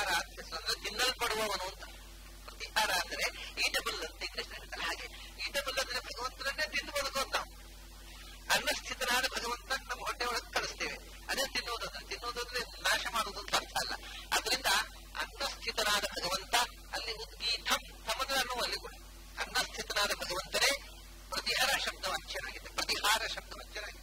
ಪ್ರತಿಹಾರ ಅಂತ ಹೆಸರು ಅಂದ್ರೆ ತಿನ್ನಲ್ಪಡುವವನು ಅಂತ ಪ್ರತಿಹಾರ ಅಂದ್ರೆ ಈಟಬಲ್ ಅಂತ ಇಂಗ್ಲಿಷ್ ಹೇಳ್ತಾರೆ ಹಾಗೆ ಈಟಬಲ್ ಅಂದ್ರೆ ಭಗವಂತನನ್ನೇ ತಿಂದು ಬದುಕುವಂತ ನಾವು ಅನ್ನಸ್ಥಿತನಾದ ಭಗವಂತ ನಮ್ಮ ಹೊಟ್ಟೆ ಒಳಗೆ ಕಳಿಸ್ತೇವೆ ಅದೇ ತಿನ್ನೋದಂದ್ರೆ ತಿನ್ನೋದಂದ್ರೆ ನಾಶ ಮಾಡುವುದು ಅಂತ ಅರ್ಥ ಅಲ್ಲ ಅದರಿಂದ ಅನ್ನಸ್ಥಿತನಾದ ಭಗವಂತ ಅಲ್ಲಿ ಉದ್ಗೀತಂ ಸಮದ ಅನ್ನುವ ಅಲ್ಲಿ ಕೂಡ ಅನ್ನಸ್ಥಿತನಾದ ಭಗವಂತನೇ ಪ್ರತಿಹಾರ ಶಬ್ದ ವಾಚ್ಯನಾಗಿದೆ ಪ್ರತಿಹಾರ ಶಬ್ದ ವಾಚ್ಯನಾಗಿದೆ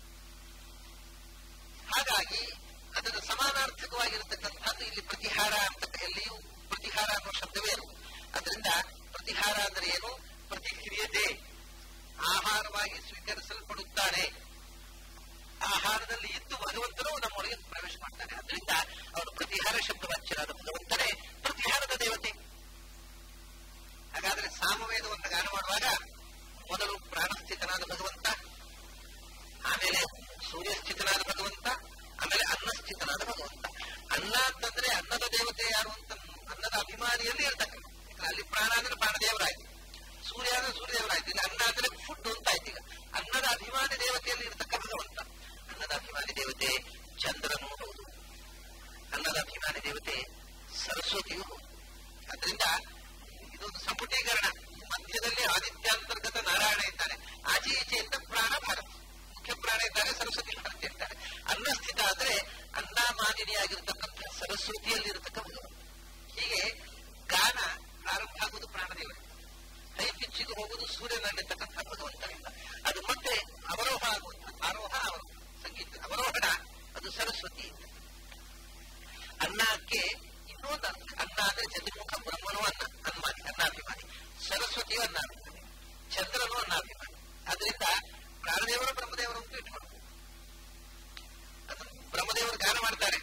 ಹಾಗಾಗಿ ಅದರ ಸಮಾನಾರ್ಥಕವಾಗಿರತಕ್ಕಂಥದ್ದು ಇಲ್ಲಿ ಪ್ರತಿಹಾರ ಅಂತ ಎಲ್ಲಿಯೂ ಪ್ರತಿಹಾರ ಅನ್ನುವ ಶಬ್ದವೇನು ಅದರಿಂದ ಪ್ರತಿಹಾರ ಅಂದ್ರೆ ಏನು ಪ್ರತಿಕ್ರಿಯತೆ ಆಹಾರವಾಗಿ ಸ್ವೀಕರಿಸಲ್ಪಡುತ್ತಾನೆ ಆಹಾರದಲ್ಲಿ ಇದ್ದು ಭಗವಂತನು ನಮ್ಮೊಳಗೆ ಪ್ರವೇಶ ಮಾಡ್ತಾನೆ ಅದರಿಂದ ಅವನು ಪ್ರತಿಹಾರ ಶಬ್ದವಾಚ್ಯರಾದ ಭಗವಂತನೇ ಪ್ರತಿಹಾರದ ದೇವತೆ ಹಾಗಾದ್ರೆ ಸಾಮವೇದವನ್ನು ಗಾನ ಮಾಡುವಾಗ ಮೊದಲು ಪ್ರಾಣಸ್ಥಿತನಾದ ಭಗವಂತ ಆಮೇಲೆ ಸೂರ್ಯಸ್ಥಿತನಾದ ಭಗವಂತ ಆಮೇಲೆ ಅನ್ನಸ್ಥಿತನಾದ ಭಗವಂತ ಅನ್ನ ಅಂತಂದ್ರೆ ಅನ್ನದ ದೇವತೆ ಯಾರು ಅಂತ ಅನ್ನದ ಅಭಿಮಾನಿಯಲ್ಲಿ ಇರ್ತಕ್ಕಂಥ ಅಲ್ಲಿ ಪ್ರಾಣ ಅಂದ್ರೆ ಪ್ರಾಣದೇವರಾಯ್ತು ಸೂರ್ಯ ಅಂದ್ರೆ ಸೂರ್ಯದೇವರಾಯ್ತು ಇಲ್ಲಿ ಅನ್ನ ಅಂದ್ರೆ ಫುಡ್ ಅಂತ ಆಯ್ತು ಈಗ ಅನ್ನದ ಅಭಿಮಾನಿ ದೇವತೆಯಲ್ಲಿ ಇರ್ತಕ್ಕ ಭಗವಂತ ಅನ್ನದ ಅಭಿಮಾನಿ ದೇವತೆ ಚಂದ್ರನು ಹೌದು ಅನ್ನದ ಅಭಿಮಾನಿ ದೇವತೆ ಸರಸ್ವತಿಯೂ ಹೌದು ಅದರಿಂದ ಇದೊಂದು ಸಂಪುಟೀಕರಣ ಮಧ್ಯದಲ್ಲಿ ಆದಿತ್ಯಾಂತರ್ಗತ ನಾರಾಯಣ ಇದ್ದಾನೆ ಆಚೆ ಈಚೆ ಅಂತ ಪ್ರಾಣ ಭಾರತ ಮುಖ್ಯ ಪ್ರಾಣ ಇದ್ದಾರೆ ಸರಸ್ವತಿ ಭಾರತ ಇರ್ತಾರೆ ಅನ್ನಸ್ಥಿತ ಆದ್ರೆ ಅನ್ನಮಾನಿನಿಯಾಗಿರ್ತಕ್ಕಂಥ ಸರಸ್ವತಿಯಲ್ಲಿರತಕ್ಕ ಭಗವಂತ ಹೀಗೆ ಗಾನ ಪ್ರಾರಂಭ ಆಗುವುದು ಪ್ರಾಣದೇವರು ಹೈ ಪಿಚ್ಚಿಗೆ ಹೋಗುವುದು ಸೂರ್ಯನಲ್ಲಿರ್ತಕ್ಕಂಥ ಭಗವಂತನಿಂದ ಅದು ಮತ್ತೆ ಅವರೋಹ ಆಗುವಂತ ಆರೋಹ ಅವರೋಹ ಸಂಗೀತ ಅವರೋಹಣ ಅದು ಸರಸ್ವತಿ ಅನ್ನಕ್ಕೆ ಇನ್ನೊಂದು ಅರ್ಥ ಅನ್ನ ಅಂದ್ರೆ ಚತುರ್ಮುಖ ಬ್ರಹ್ಮನು ಅನ್ನ ಅನ್ಮಾನಿ ಅನ್ನಾಭಿಮಾನಿ ಸರಸ್ವತಿಯು ಅನ್ನಾಭಿಮಾನಿ ಚಂದ್ರನು ಅನ್ನಾಭಿಮಾನಿ ಅದರಿಂದ ಪ್ರಾಣದೇವರು ಬ್ರಹ್ಮದೇವರು ಅಂತ ಇಟ್ಕೊಂಡು ಅದು ಬ್ರಹ್ಮದೇವರು ಗಾನ ಮಾಡ್ತಾರೆ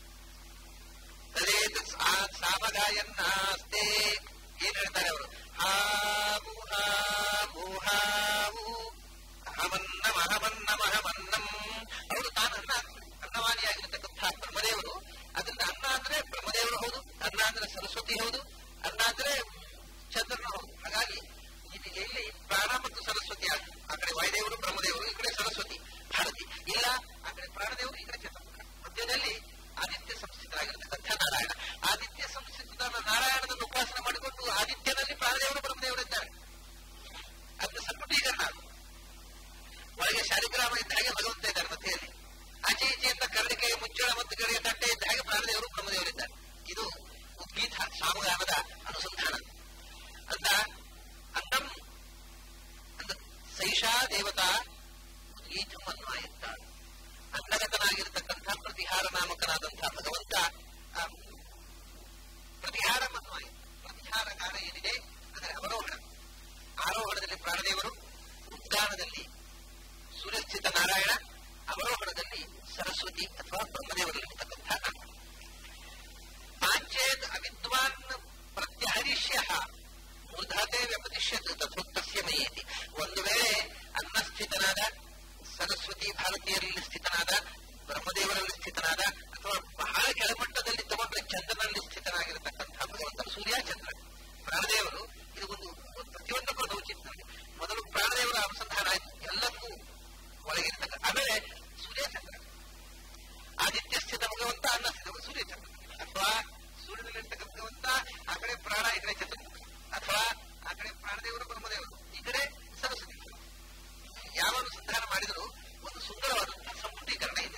ತದೇತ ಸಾಮಗಾಯನ್ನಾಸ್ತೆ ಏನ್ ಹೇಳ್ತಾರೆ ಅವರು ಹಾವು ಹಾವು ಹಾವು ಅಹಮನ್ನಂ ಅಹಮನ್ನಂ ಅಹಮನ್ನಂ ಅವರು ತಾನು ಅನ್ನ ಅನ್ನವಾನಿಯಾಗಿರ್ತಕ್ಕಂಥ ಬ್ರಹ್ಮದೇವರು ಅದರಿಂದ ಅನ್ನ ಅಂದ್ರೆ ಬ್ರಹ್ಮದೇವರು ಹೌದು ಅನ್ನ ಅಂದ್ರೆ ಸರಸ್ವತಿ ಹೌದು ಅನ್ನ ಅಂದ್ರೆ ಚಂದ್ರನು ಹೌದು ಹಾಗಾಗಿ ಇದು ಎಲ್ಲಿ ಪ್ರಾಣ ಮತ್ತು ಸರಸ್ವತಿ ಆಗ ಆ ಕಡೆ ವಾಯುದೇವರು ಬ್ರಹ್ಮದೇವರು ಈ ಕಡೆ ಸರಸ್ವತಿ ಭಾರತಿ ಇಲ್ಲ ಆ ಕಡೆ ಪ್ರಾಣದೇವರು ಈ ಕಡೆ ಚತುರ್ಮುಖ ಮಧ್ಯದಲ್ಲಿ ಆದಿತ್ಯ ಸಂಸ್ಥಿತರಾಗಿರ್ತಕ್ಕಂಥ ನಾರಾಯಣ ಆದಿತ್ಯ ಸಂಸ್ಥಿತ ನಾರಾಯಣನನ್ನು ಉಪಾಸನೆ ಮಾಡಿಕೊಂಡು ಆದಿತ್ಯನಲ್ಲಿ ಪ್ರಾಣದೇವರು ಬ್ರಹ್ಮದೇವರಿದ್ದಾರೆ ಅದು ಸಂಪುಟೀಕರಣ ಅದು ಒಳಗೆ ಶಾಲಿಗ್ರಾಮ ಇದ್ದ ಹಾಗೆ ಭಗವಂತ ಇದ್ದಾರೆ ಮಧ್ಯೆಯಲ್ಲಿ ಆಚೆ ಈಚೆ ಅಂತ ಕರಡಿಕೆ ಮುಚ್ಚಳ ಮತ್ತು ಗಡಿಗೆ ತಟ್ಟೆ ಇದ್ದ ಹಾಗೆ ಪ್ರಾಣದೇವರು ಬ್ರಹ್ಮದೇವರಿದ್ದಾರೆ ಇದು ಉದ್ಗೀತ ಸಾಮಗಾನದ ಅನುಸಂಧಾನ ಅಂತ ಅನ್ನಂ ಅಂತ ಸೈಷಾ ದೇವತಾ ಉದ್ಗೀತಂ ಅನ್ವಾಯುತ್ತ ಅನ್ನಗತನಾಗಿರ್ತಕ್ಕಂಥ ಪ್ರತಿಹಾರ ನಾಮಕನಾದಂತಹ ಭಗವಂತ ಆ, ಪ್ರತಿಹಾರ ಅನ್ವಾಯ ಪ್ರತಿಹಾರ ಗಾನ ಏನಿದೆ ಅದರ ಅವರೋಹಣ ಆರೋಹಣದಲ್ಲಿ ಪ್ರಾಣದೇವರು ಉದ್ಗಾನದಲ್ಲಿ ಸೂರ್ಯಸ್ಥಿತ ನಾರಾಯಣ ಅವರೋಹಣದಲ್ಲಿ ಸರಸ್ವತಿ ಅಥವಾ ಬ್ರಹ್ಮದೇವರಲ್ಲಿರ್ತಕ್ಕಂಥ ನಾಮ ಪಾಂಚೇತ್ ಅವಿದ್ವಾನ್ ಪ್ರತ್ಯಹರಿಷ್ಯ ಮೂರ್ಧಾತೆ ವ್ಯಪತಿಷ್ಯತ್ ತಥೋಕ್ತಸ್ಯ ಮಯೇತಿ ಒಂದು ವೇಳೆ ಅನ್ನಸ್ಥಿತನಾದ ಸರಸ್ವತಿ ಭಾರತೀಯರಲ್ಲಿ ಸ್ಥಿತನಾದ ಬ್ರಹ್ಮದೇವರಲ್ಲಿ ಸ್ಥಿತನಾದ ಅಥವಾ ಬಹಳ ಕೆಳಮಟ್ಟದಲ್ಲಿ ತಗೊಂಡ್ರೆ ಚಂದ್ರನಲ್ಲಿ ಸ್ಥಿತನಾಗಿರತಕ್ಕಂಥ ಭಗವಂತನ ಸೂರ್ಯ ಚಂದ್ರ ಪ್ರಾಣದೇವರು ಇದು ಒಂದು ಒಂದು ಪ್ರತಿಯೊಂದಕ್ಕೂ ಒಂದು ಔಚಿತ್ಯ ಇದೆ. ಮೊದಲು ಪ್ರಾಣದೇವರ ಅನುಸಂಧಾನ ಆಯ್ತು ಎಲ್ಲಕ್ಕೂ ಒಳಗಿರ್ತಕ್ಕ ಆಮೇಲೆ ಸೂರ್ಯಚಂದ್ರ ಆದಿತ್ಯ ಸ್ಥಿತ ಭಗವಂತ ಅನ್ನ ಸ್ಥಿತ ಸೂರ್ಯಚಂದ್ರ ಅಥವಾ ಸೂರ್ಯನಲ್ಲಿರ್ತಕ್ಕ ಭಗವಂತ ಆ ಕಡೆ ಪ್ರಾಣ ಈ ಕಡೆ ಚತುರ್ಮುಖ ಅಥವಾ ಆ ಕಡೆ ಪ್ರಾಣದೇವರು ಬ್ರಹ್ಮದೇವರು ಈ ಕಡೆ ಸರಸ್ವತಿ ಯಾವ ಅನುಸಂಧಾನ ಮಾಡಿದರೂ ಒಂದು ಸುಂದರವಾದಂತಹ ಸಂಪುಟೀಕರಣ ಇದೆ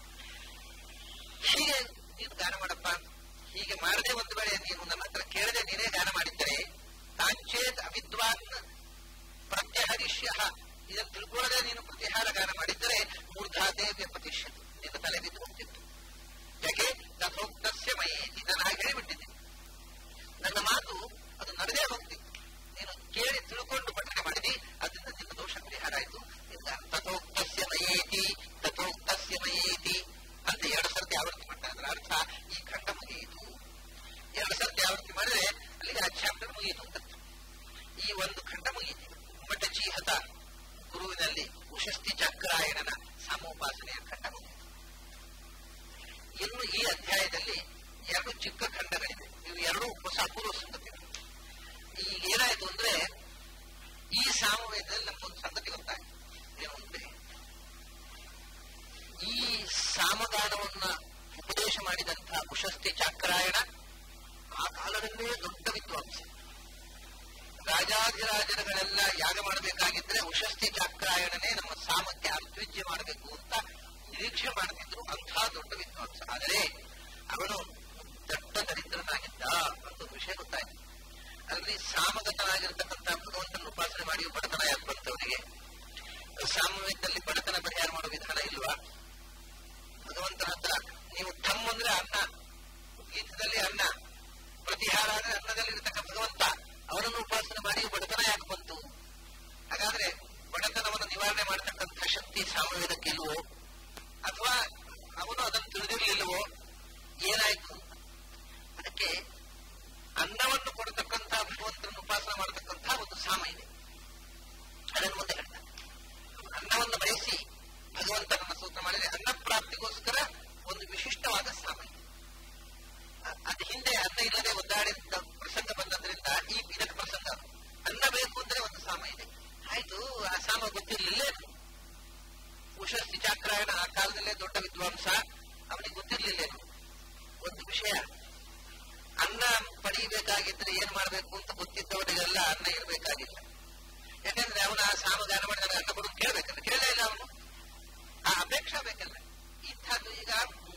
ಹೀಗೆ ನೀನು ಗಾನ ಮಾಡಪ್ಪ ಹೀಗೆ ಮಾಡದೆ ಒಂದು ವೇಳೆ ನೀನು ನನ್ನ ಹತ್ರ ಕೇಳದೆ ನೀನೇ ಗಾನ ಮಾಡಿದ್ದರೆ ತಾಂಚೇತ್ ಅವಿದ್ವಾನ್ ಪ್ರತ್ಯಹರಿಷ್ಯ ಇದನ್ನು ತಿಳ್ಕೊಳ್ಳದೆ ನೀನು ಪ್ರತಿಹಾರ ಗಾನ ಮಾಡಿದ್ದರೆ ಮೂರ್ಧಾತೆ ವ್ಯಪತಿಷ್ಯ ನಿನ್ನ ತಲೆ ಬಿದ್ದು ಹೋಗ್ತಿತ್ತು ಯಾಕೆ ತಥೋಕ್ತಸ್ಯ ಮಯೇತಿ ನಾನು ಹಾಗೆ ಹೇಳಿಬಿಟ್ಟಿದ್ದೆ ನನ್ನ ಮಾತು ಅದು ನಡೆದೇ ಹೋಗ್ತಿತ್ತು ನೀನು ಕೇಳಿ ತಿಳ್ಕೊಂಡು ಪಠನೆ ಮಾಡಿದಿ ಅದರಿಂದ ನಿನ್ನ ದೋಷ ಪರಿಹಾರ ಆಯಿತು ತಥೋಕ್ತಸ್ಯ ಮಯೇತಿ ತಥೋಕ್ತಸ್ಯ ಮಯೇತಿ ಅಂತ ಎರಡು ಸರ್ತಿ ಆವೃತ್ತಿ ಮಾಡ್ತಾರೆ ಅದರ ಅರ್ಥ ಈ ಖಂಡ ಮುಗಿಯಿತು ಎರಡು ಸರ್ತಿ ಆವೃತ್ತಿ ಮಾಡಿದ್ರೆ ಅಲ್ಲಿಗೆ ಆ ಚಾಪ್ಟರ್ ಮುಗಿಯಿತು ಅಂತ ಈ ಒಂದು ಖಂಡ ಮುಗಿಯಿತು ಮಠ ಚೀಹತ ಗುರುವಿನಲ್ಲಿ ಉಶಸ್ತಿ ಚಕ್ರಾಯಣನ ಸಮೋಪಾಸನೆಯ ಖಂಡ ಮುಗಿಯಿತು ಇನ್ನು ಈ ಅಧ್ಯಾಯದಲ್ಲಿ ಎರಡು ಚಿಕ್ಕ ಖಂಡಗಳಿವೆ ಇವು ಎರಡು ಹೊಸ ಅಪೂರ್ವ ಸಂಗತಿಗಳು ಈಗ ಏನಾಯ್ತು ಅಂದ್ರೆ ಈ ಸಾಮವೇದದಲ್ಲಿ ನಮ್ಗೊಂದು ಸಂಗತಿ ಗೊತ್ತಾಯ್ತು ಏನು ಅಂದ್ರೆ ಈ ಸಾಮಗಾನವನ್ನ ಉಪದೇಶ ಮಾಡಿದಂತಹ ಉಶಸ್ತಿ ಚಾಕ್ರಾಯಣ ಆ ಕಾಲದಲ್ಲೇ ದೊಡ್ಡ ವಿದ್ವಾಂಸ ರಾಜಾಧಿರಾಜರುಗಳೆಲ್ಲ ಯಾಗ ಮಾಡಬೇಕಾಗಿದ್ರೆ ಉಶಸ್ತಿ ಚಾಕ್ರಾಯಣನೇ ನಮ್ಮ ಸಾಮಕ್ಕೆ ಅದ್ವಿಜ್ಯ ಮಾಡಬೇಕು ಅಂತ ನಿರೀಕ್ಷೆ ಮಾಡ್ತಿದ್ರು ಅಂಥ ದೊಡ್ಡ ವಿದ್ವಾಂಸ ಆದರೆ ಅವನು ದಟ್ಟ ದರಿದ್ರನಾಗಿದ್ದ ಅಂತ ಒಂದು ವಿಷಯ ಗೊತ್ತಾಯ್ತು ಅಲ್ಲಿ ಸಾಮಗತನಾಗಿರ್ತಕ್ಕಂಥ ಭಗವಂತನ ಉಪಾಸನೆ ಮಾಡಿ ಬಡತನ ಯಾಕೆ ಬಂತವನಿಗೆ ಸಾಮವೇದದಲ್ಲಿ ಬಡತನ ಪರಿಹಾರ ಮಾಡೋ ವಿಧಾನ ಇಲ್ವಾ ಭಗವಂತನ ಹತ್ರ ನೀವು ಥಮ್ ಅಂದ್ರೆ ಅನ್ನ ಗೀತದಲ್ಲಿ ಅನ್ನ ಪ್ರತಿಹಾರ ಅಂದ್ರೆ ಅನ್ನದಲ್ಲಿರ್ತಕ್ಕ ಭಗವಂತ ಅವರನ್ನು ಉಪಾಸನೆ ಮಾಡಿ ಬಡತನ ಯಾಕೆ ಬಂತು ಹಾಗಾದ್ರೆ ಬಡತನವನ್ನು ನಿವಾರಣೆ ಮಾಡತಕ್ಕಂಥ ಶಕ್ತಿ ಸಾಮವೇದಕ್ಕೆ ಇಲ್ವೋ ಅಥವಾ ಅವನು ಅದನ್ನು ತಿಳಿದಿರ್ಲಿಲ್ವೋ ಏನಾಯ್ತು ಅದಕ್ಕೆ ಅನ್ನವನ್ನು ಕೊಡತಕ್ಕಂಥ ಭಗವಂತನನ್ನು ಉಪಾಸನೆ ಮಾಡತಕ್ಕಂಥ ಒಂದು ಸಾಮ ಇದೆ ಅದನ್ನು ಮುಂದೆ ಹೇಳ್ತಾನೆ ಅನ್ನವನ್ನು ಬಯಸಿ ಭಗವಂತನನ್ನ ಸೂತ್ರ ಮಾಡಿದರೆ ಅನ್ನ ಪ್ರಾಪ್ತಿಗೋಸ್ಕರ ಒಂದು ವಿಶಿಷ್ಟವಾದ ಸಾಮ ಇದೆ ಅದು ಹಿಂದೆ ಅನ್ನ ಇಲ್ಲದೆ ಒದ್ದಾಡಿದ ಪ್ರಸಂಗ ಬಂದದ್ರಿಂದ ಈ ಇದಕ್ಕೆ ಪ್ರಸಂಗ ಅನ್ನ ಬೇಕು ಅಂದ್ರೆ ಒಂದು ಸಾಮ ಇದೆ ಆಯ್ತು ಆ ಸಾಮ ಗೊತ್ತಿರ್ಲಿಲ್ಲೇನು ಉಷಸ್ತಿ ಚಾಕ್ರಾಯಣ ಆ ಕಾಲದಲ್ಲೇ ದೊಡ್ಡ ವಿದ್ವಾಂಸ ಅವನಿಗೆ ಗೊತ್ತಿರ್ಲಿಲ್ಲೇನು ಒಂದು ವಿಷಯ ಅನ್ನ ಪಡೆಯಬೇಕಾಗಿದ್ರೆ ಏನ್ ಮಾಡ್ಬೇಕು ಅಂತ ಗೊತ್ತಿದ್ದವರಿಗೆಲ್ಲ ಅನ್ನ ಇರಬೇಕಾಗಿಲ್ಲ ಯಾಕಂದ್ರೆ ಅವನ ಆ ಸಾಮಗಾನ ಮಾಡಿದಾಗ ಅನ್ನ ಕೊಡೋದು ಕೇಳ್ಬೇಕಲ್ಲ ಕೇಳಲೇ ಇಲ್ಲ ಅವನು ಆ ಅಪೇಕ್ಷೆ ಬೇಕಲ್ಲ ಇಂಥದ್ದು ಈಗ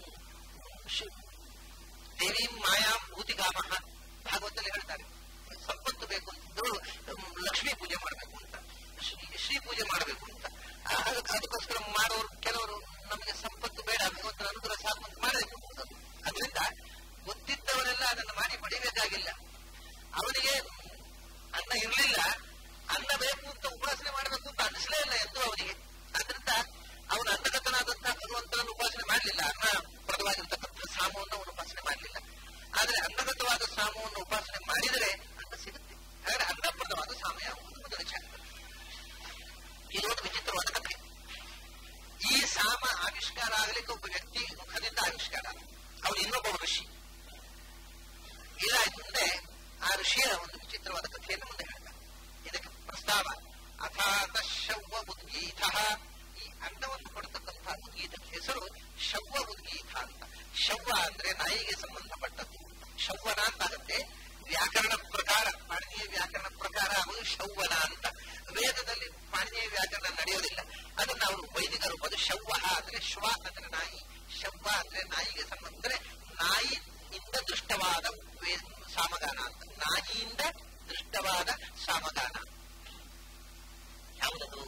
ದೇವಿ ಮಾಯಾ ಭೂತಿಗಾಮ ಭಾಗವತಲ್ಲಿ ಹೇಳ್ತಾರೆ ಸಂಪತ್ತು ಬೇಕು ಅಂತಂದ್ರು ಲಕ್ಷ್ಮೀ ಪೂಜೆ ಮಾಡಬೇಕು ಅಂತ ಶ್ರೀ ಪೂಜೆ ಮಾಡಬೇಕು ಅಂತ ಅದಕ್ಕೋಸ್ಕರ ಮಾಡೋರು ಕೆಲವರು ನಮಗೆ ಸಂಪತ್ತು ಬೇಡ ಭಗವಂತನ ಅನುಗ್ರಹ ಸಾಕು ಅಂತ ಮಾಡಬೇಕು ಅದರಿಂದ ಗೊತ್ತಿದ್ದವರೆಲ್ಲ ಅದನ್ನು ಮಾಡಿ ಪಡಿಬೇಕಾಗಿಲ್ಲ ಅವನಿಗೆ ಅನ್ನ ಇರಲಿಲ್ಲ ಅನ್ನ ಬೇಕು ಅಂತ ಉಪಾಸನೆ ಮಾಡಬೇಕು ಅಂತ ಅನಿಸಲೇ ಇಲ್ಲ ಎಂದು ಅವನಿಗೆ ಅದರಿಂದ ಅವನು ಅನ್ನಗತನಾದಂತಹ ಭಗವಂತನನ್ನು ಉಪಾಸನೆ ಮಾಡಲಿಲ್ಲ ಅನ್ನ ಪ್ರದವಾಗಿರ್ತಕ್ಕಂಥ ಸಾಮವನ್ನು ಅವನು ಉಪಾಸನೆ ಮಾಡಲಿಲ್ಲ ಆದ್ರೆ ಅನ್ನಗತವಾದ ಸಾಮವನ್ನು ಉಪಾಸನೆ ಮಾಡಿದರೆ ಅನ್ನ ಸಿಗುತ್ತೆ ಹಾಗಾದ್ರೆ ಅನ್ನಪ್ರದವಾದ ಸಾಮ ಯಾವುದು ಮೊದಲ ಚಾಕ್ರ ಇದೊಂದು ವಿಚಿತ್ರವಾದ ಕಥೆ ಈ ಸಾಮ ಆವಿಷ್ಕಾರ ಆಗಲಿಕ್ಕೆ ಒಬ್ಬ ವ್ಯಕ್ತಿ ಮುಖದಿಂದ ಆವಿಷ್ಕಾರ ಅವನು ಇನ್ನೊಬ್ಬ ಋಷಿ ಇದಾಯ್ತು ಮುಂದೆ ಆ ಋಷಿಯ ಒಂದು ವಿಚಿತ್ರವಾದ ಕಥೆಯನ್ನು ಮುಂದೆ ಹೇಳ್ತಾರೆ ಇದಕ್ಕೆ ಪ್ರಸ್ತಾವ ಅಥಾತ ಶವ್ವ ಉದ್ಗೀತ ಈ ಅನ್ನವನ್ನು ಕೊಡತಕ್ಕಂತಹ ಉದ್ಗೀತಕ್ಕೆ ಹೆಸರು ಶವ್ವ ಉದ್ಗೀತ ಅಂತ ಶವ್ವ ಅಂದ್ರೆ ನಾಯಿಗೆ ಸಂಬಂಧಪಟ್ಟದ್ದು ಶವ್ವನ ಅಂತ ಆಗುತ್ತೆ ವ್ಯಾಕರಣ ಪ್ರಕಾರ ಪಾಣಿನಿಯ ವ್ಯಾಕರಣ ಪ್ರಕಾರ ಅವರು ಶವ್ವನ ಅಂತ ವೇದದಲ್ಲಿ ಪಾಣಿನಿಯ ವ್ಯಾಕರಣ ನಡೆಯೋದಿಲ್ಲ ಅದನ್ನ ಅವರು ವೈದಿಕರು ಅದು ಶವ್ವ ಅಂದ್ರೆ ಶ್ವ ಅಂದ್ರೆ ನಾಯಿ ಶವ್ವ ಅಂದ್ರೆ ನಾಯಿಗೆ ಸಂಬಂಧ ಅಂದ್ರೆ ನಾಯಿಯಿಂದ ದೃಷ್ಟವಾದ ಸಾಮಗಾನ ಅಂತ ನಾಯಿಯಿಂದ ದೃಷ್ಟವಾದ ಸಾಮಗಾನ ಯಾವುದದು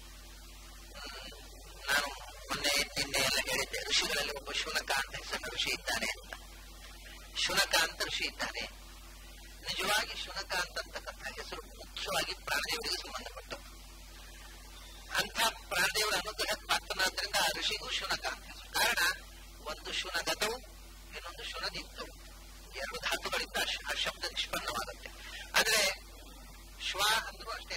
ನಾನು ಮೊನ್ನೆ ನಿನ್ನೆ ಎಲ್ಲ ಹೇಳಿದ್ದೆ ಋಷಿಗಳಲ್ಲಿ ಒಬ್ಬ ಶುನಕ ಅಂತ ಹೆಸರು ಋಷಿ ಇದ್ದಾನೆ ಅಂತ ಶುನಕ ಅಂತ ಋಷಿ ಇದ್ದಾನೆ ನಿಜವಾಗಿ ಶುನಕ ಅಂತಕ್ಕಂಥ ಹೆಸರು ಮುಖ್ಯವಾಗಿ ಪ್ರಾಣದೇವರಿಗೆ ಸಂಬಂಧಪಟ್ಟದ್ದು ಅಂಥ ಪ್ರಾಣದೇವರ ಅನುಗ್ರಹಕ್ಕೆ ಪಾತ್ರನಾದ್ರಿಂದ ಆ ಋಷಿಗೂ ಶುನಕ ಅಂತ ಹೆಸರು ಕಾರಣ ಒಂದು ಶುನಗತವು ಇನ್ನೊಂದು ಶುನದಿತ್ತವು ಎರಡು ಧಾತುಗಳಿಂದ ಆ ಶಬ್ದ ನಿಷ್ಪನ್ನವಾಗುತ್ತೆ ಆದ್ರೆ ಶ್ವ ಅಂದ್ರೂ ಅಷ್ಟೇ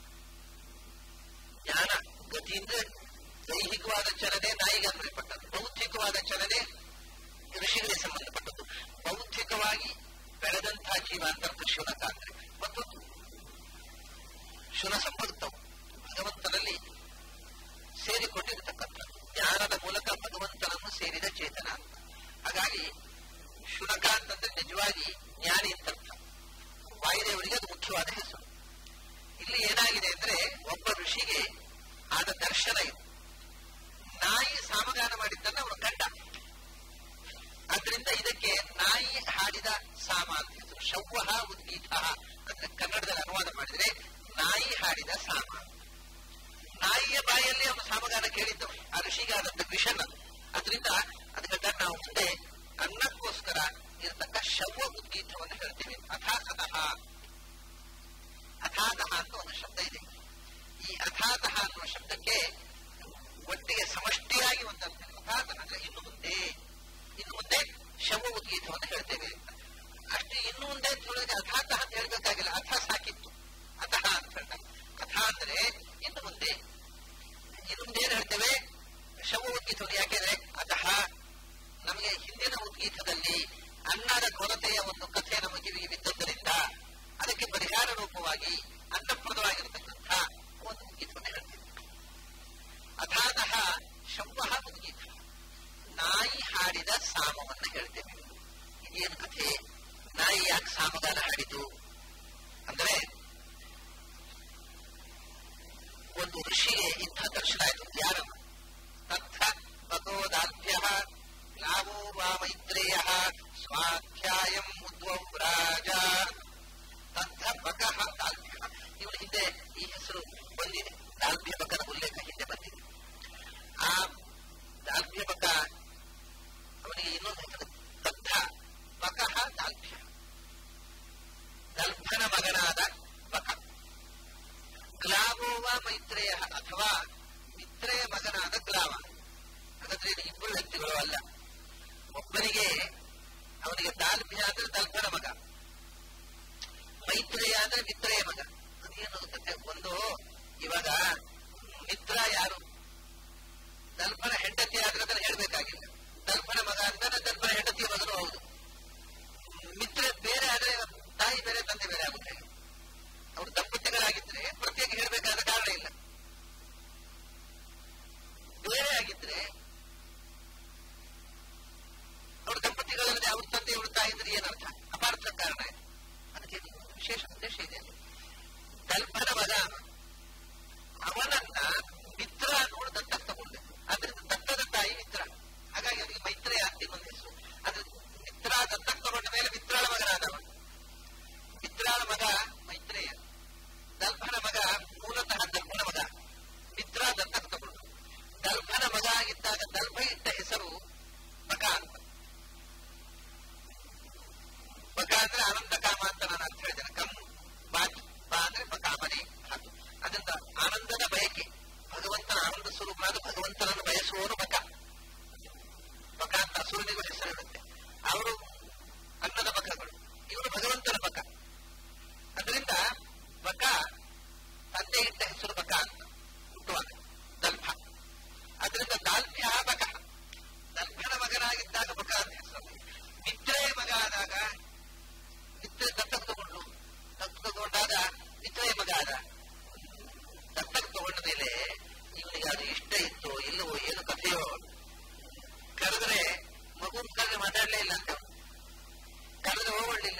ಜ್ಞಾನ ಗತಿಯಿಂದ ದೈಹಿಕವಾದ ಚಲನೆ ನಾಯಿಗೆ ಅನ್ವಯಪಟ್ಟದ್ದು ಬೌದ್ಧಿಕವಾದ ಚಲನೆ ಋಷಿಗಳಿಗೆ ಸಂಬಂಧಪಟ್ಟದ್ದು ಬೌದ್ಧಿಕವಾಗಿ ಬೆಳೆದಂತಹ ಜೀವ ಅಂತ ಶುನಕ ಅಂದ್ರೆ ಮತ್ತೊಂದು ಶುನ ಸಂಪತ್ತವು ಭಗವಂತನಲ್ಲಿ ಸೇರಿಕೊಂಡಿರತಕ್ಕಂಥ ಜ್ಞಾನದ ಮೂಲಕ ಭಗವಂತನನ್ನು ಸೇರಿದ ಚೇತನ ಅಂತ ಹಾಗಾಗಿ ಶುನಕ ಅಂತಂದ್ರೆ ನಿಜವಾಗಿ ಜ್ಞಾನಿ ಅಂತರ್ಥ ವಾಯುದೇವರಿಗೆ ಅದು ಮುಖ್ಯವಾದ ಹೆಸರು ಇಲ್ಲಿ ಏನಾಗಿದೆ ಅಂದ್ರೆ ಒಬ್ಬ ಋಷಿಗೆ ಆದ ದರ್ಶನ ಇದು ನಾಯಿ ಸಾಮಗಾನ ಮಾಡಿದ್ದನ್ನ ಅವನು ಕಂಡ ಅದರಿಂದ ಇದಕ್ಕೆ ನಾಯಿ ಹಾಡಿದ ಸಾಮ ಅಂತ ಹೆಸರು ಶವ್ವ ಉದ್ಗೀತ ಅಂದ್ರೆ ಕನ್ನಡದಲ್ಲಿ ಅನುವಾದ ಮಾಡಿದ್ರೆ ನಾಯಿ ಹಾಡಿದ ಸಾಮ ನಾಯಿಯ ಬಾಯಲ್ಲಿ ಅವನು ಸಾಮಗಾನ ಕೇಳಿದ್ದವು ಆ ಋಷಿಗೆ ಆದದ್ದು ವಿಷನ್ ಅದು ಅದರಿಂದ ಅದಕ್ಕೆ ನಾವು ಮುಂದೆ ಅನ್ನಕ್ಕೋಸ್ಕರ ಇರತಕ್ಕ ಶವ್ವ ಉದ್ಗೀತವನ್ನು ಹೇಳ್ತೇವೆ ಅಥಾತಃ ಅಥಾತಃ ಅಂತ ಒಂದು ಶಬ್ದ ಇದೆ ಈ ಅಥಾತಃ ಅನ್ನುವ ಶಬ್ದಕ್ಕೆ ಒಟ್ಟಿಗೆ ಸಮಷ್ಟಿಯಾಗಿ ಒಂದು ಅರ್ಥ ಅಥಾತಃ ಅಂದ್ರೆ ಇನ್ನು ಮುಂದೆ ಇನ್ನು ಮುಂದೆ ಶವ ಉದ್ಗೀತವನ್ನು ಹೇಳ್ತೇವೆ ಅಂತ ಅಷ್ಟೇ ಇನ್ನು ಮುಂದೆ ಅಂತ ಹೇಳಿದ್ರೆ ಅಥಾತಃ ಅಂತ ಹೇಳ್ಬೇಕಾಗಿಲ್ಲ ಅಥ ಸಾಕಿತ್ತು ಅಥಃ ಅಂತ ಹೇಳ್ತಾರೆ ಅಥ ಅಂದ್ರೆ ಇನ್ನು ಮುಂದೆ ಇನ್ನು ಮುಂದೆ ಏನ್ ಹೇಳ್ತೇವೆ ಶವ ಉದ್ಗೀತವನ್ನು ಯಾಕೆಂದ್ರೆ ಅತಃ ನಮಗೆ ಹಿಂದಿನ ಉದ್ಗೀತದಲ್ಲಿ ಅನ್ನದ ಕೊರತೆಯ ಒಂದು ಕಥೆ ನಮ್ಮ ಕಿವಿಗೆ ಬಿದ್ದದ್ದರಿಂದ ಅದಕ್ಕೆ ಪರಿಹಾರ ರೂಪವಾಗಿ ಅನ್ನಪ್ರದವಾಗಿರತಕ್ಕಂಥ ಒಂದು ಉದ್ಗೀತವನ್ನು ಹೇಳ್ತೇವೆ ಅಥಾತಃ ಶವ್ವ ಉದ್ಗೀತ ನಾಯಿ ಹಾಡಿದ ಸಾಮವನ್ನು ಹೇಳ್ತೇವೆ ಇದೇನು ಕಥೆ ನಾಯಿ ಯಾಕೆ ಸಾಮಗಾನ ಹಾಡಿತು ಅಂದ್ರೆ ಒಂದು ಋಷಿಗೆ ಇಂಥ ದರ್ಶನ ಆಯಿತು ಯಾರು ತಥ ಭಗವದಾಭ್ಯ ಲಾಭೋ ವಾ ಮೈತ್ರೇಯ ಸ್ವಾಧ್ಯಾಯಂ ಉದ್ವರಾಜ ತಥ ಬಕಃ ದಾಲ್ಭ್ಯ ಇವನ ಹಿಂದೆ ಈ ಹೆಸರು ಬಂದಿದೆ ದಾಲ್ಭ್ಯ ಬಕನ ಉಲ್ಲೇಖ ಹಿಂದೆ ಬಂದಿದೆ ಆ ದಾಲ್ಭ್ಯ ಬಕ ಅವನಿಗೆ ಇನ್ನೊಂದು ಹೆಸರು ತಥ ಬಕಃ ದಾಲ್ಭ್ಯ ದಲ್ಭನ ಮಗನಾದ ಬಕ ಗ್ಲಾವೋವ ಮೈತ್ರೇಯ ಅಥವಾ ಮಿತ್ರೆಯ ಮಗನಾದ ಗ್ಲಾವ ಹಾಗಾದ್ರೆ ಇದು ಇಬ್ಬರು ವ್ಯಕ್ತಿಗಳು ಅಲ್ಲ ಒಬ್ಬನಿಗೆ ಅವನಿಗೆ ದಾಲ್ಭ್ಯ ಅಂದ್ರೆ ದಲ್ಭನ ಮಗ ಮೈತ್ರೇಯ ಅಂದ್ರೆ ಮಿತ್ರೆಯ ಮಗ ಅದೇನು ಕತೆ ಒಂದು ಇವಾಗ ಮಿತ್ರ ಯಾರು ದಲ್ಪನ ಹೆಂಡತಿ ಆದ್ರೆ ಅದನ್ನ ಹೇಳ್ಬೇಕಾಗಿಲ್ಲ ದಲ್ಪನ ಮಗ ಅಂದ್ರೆ ದಲ್ಪನ ಹೆಂಡತಿಯ ಮಗನೂ ಹೌದು ಮಿತ್ರ ಬೇರೆ ಆದ್ರೆ ತಾಯಿ ಬೇರೆ ತಂದೆ ಬೇರೆ ಆಗುತ್ತೆ ಅವರು ದಂಪತಿಗಳಾಗಿದ್ರೆ ಪ್ರತ್ಯೇಕ ಹೇಳಬೇಕಾದ ಕಾರಣ ಇಲ್ಲ ಬೇರೆ ಆಗಿದ್ರೆ ಅವ್ರ ದಂಪತಿಗಳಲ್ಲದೆ ಅವ್ರ ತಂದೆ ಅವ್ರ ತಾಯಿ ಇದ್ರೆ ಏನರ್ಥ ಅಪಾರ್ಥ ಕಾರಣ ಇದೆ ಅದಕ್ಕೆ ಇದು ವಿಶೇಷ ಉದ್ದೇಶ ಇದೆ ಕಲ್ಪನ ಮಗ ಅವನನ್ನ ಮಿತ್ರ ನೋಡಿ ದತ್ತಕ್ಕೆ ತಗೊಂಡ್ಬೇಕು ಅದರಿಂದ ದತ್ತದ ತಾಯಿ ಮಿತ್ರ ಹಾಗಾಗಿ ಅವನಿಗೆ ಮೈತ್ರೇಯ ಅಂತ ಇನ್ನೊಂದು ಹೆಸರು ಅದ್ರ ಮಿತ್ರ ದತ್ತಕ್ಕೆ ತಗೊಂಡ ಮೇಲೆ ಮಿತ್ರಾಳ ಮಗನಾದವ ಮಿತ್ರಾಳ ಮಗ ಮೈತ್ರೇಯ ದಲ್ಭನ ಮಗ ಮೂಲತಃ ದಲ್ಭನ ಮಗ ಮಿತ್ರ ದತ್ತಕ್ಕೆ ತಗೊಂಡು ದಲ್ಭನ ಮಗ ಆಗಿದ್ದಾಗ ದಲ್ಭ ಇಟ್ಟ ಹೆಸರು ಬಕ ಅಂತ ಬಕ ಅಂದ್ರೆ ಆನಂದ ಕಾಮ ಅಂತ ನಾನು ಅರ್ಥ ಹೇಳಿದ್ದೇನೆ ಕಮ್ ಬಾಕಿ ಬಾ ಅಂದ್ರೆ ಬಕಾಮನೆ ಅದು ಅದರಿಂದ ಆನಂದದ ಬಯಕೆ ಭಗವಂತನ ಆನಂದ ಸ್ವರೂಪನಾದ ಭಗವಂತನನ್ನು ಬಯಸುವವರು ಬಕ ಬಕ ಅಂತ ಅಸುರನಿಗೂ ಹೆಸರಿರುತ್ತೆ ಅವರು ಅನ್ನದ ಬಕಗಳು ಇವರು ಭಗವಂತನ ಬಕ ಅದರಿಂದ ಬಕ ತಂದೆ ಇಟ್ಟ ಹೆಸರು ಬಕ ಅಂತ ಹುಟ್ಟುವಾಗ ದಲ್ಭ ಅದರಿಂದ ದಾಲ್ಭ್ಯ ಬಕ ದಲ್ಭನ ಮಗನಾಗಿದ್ದಾಗ ಬಕ ಅಂತ ಹೆಸರು ಮಿತ್ರೆಯ ಮಗ ಆದಾಗ ಮಿತ್ರ ದತ್ತಕ್ಕೆ ತಗೊಂಡು ದತ್ತಕ್ಕೆ ತಗೊಂಡಾಗ ಮಿತ್ರೆಯ ಮಗ ಆದ ದತ್ತಕ್ಕೆ ತಗೊಂಡ ಮೇಲೆ ಇವನಿಗೆ ಅದು ಇಷ್ಟ ಇತ್ತು ಇಲ್ಲವೋ ಏನು ಕಥೆಯೋ ಕರೆದ್ರೆ ಮಗು ಕರೆದ್ರೆ ಮಾತಾಡಲೇ ಇಲ್ಲ ಅಂತ ಕರೆದ್ರೆ ಹೋಗಲಿಲ್ಲ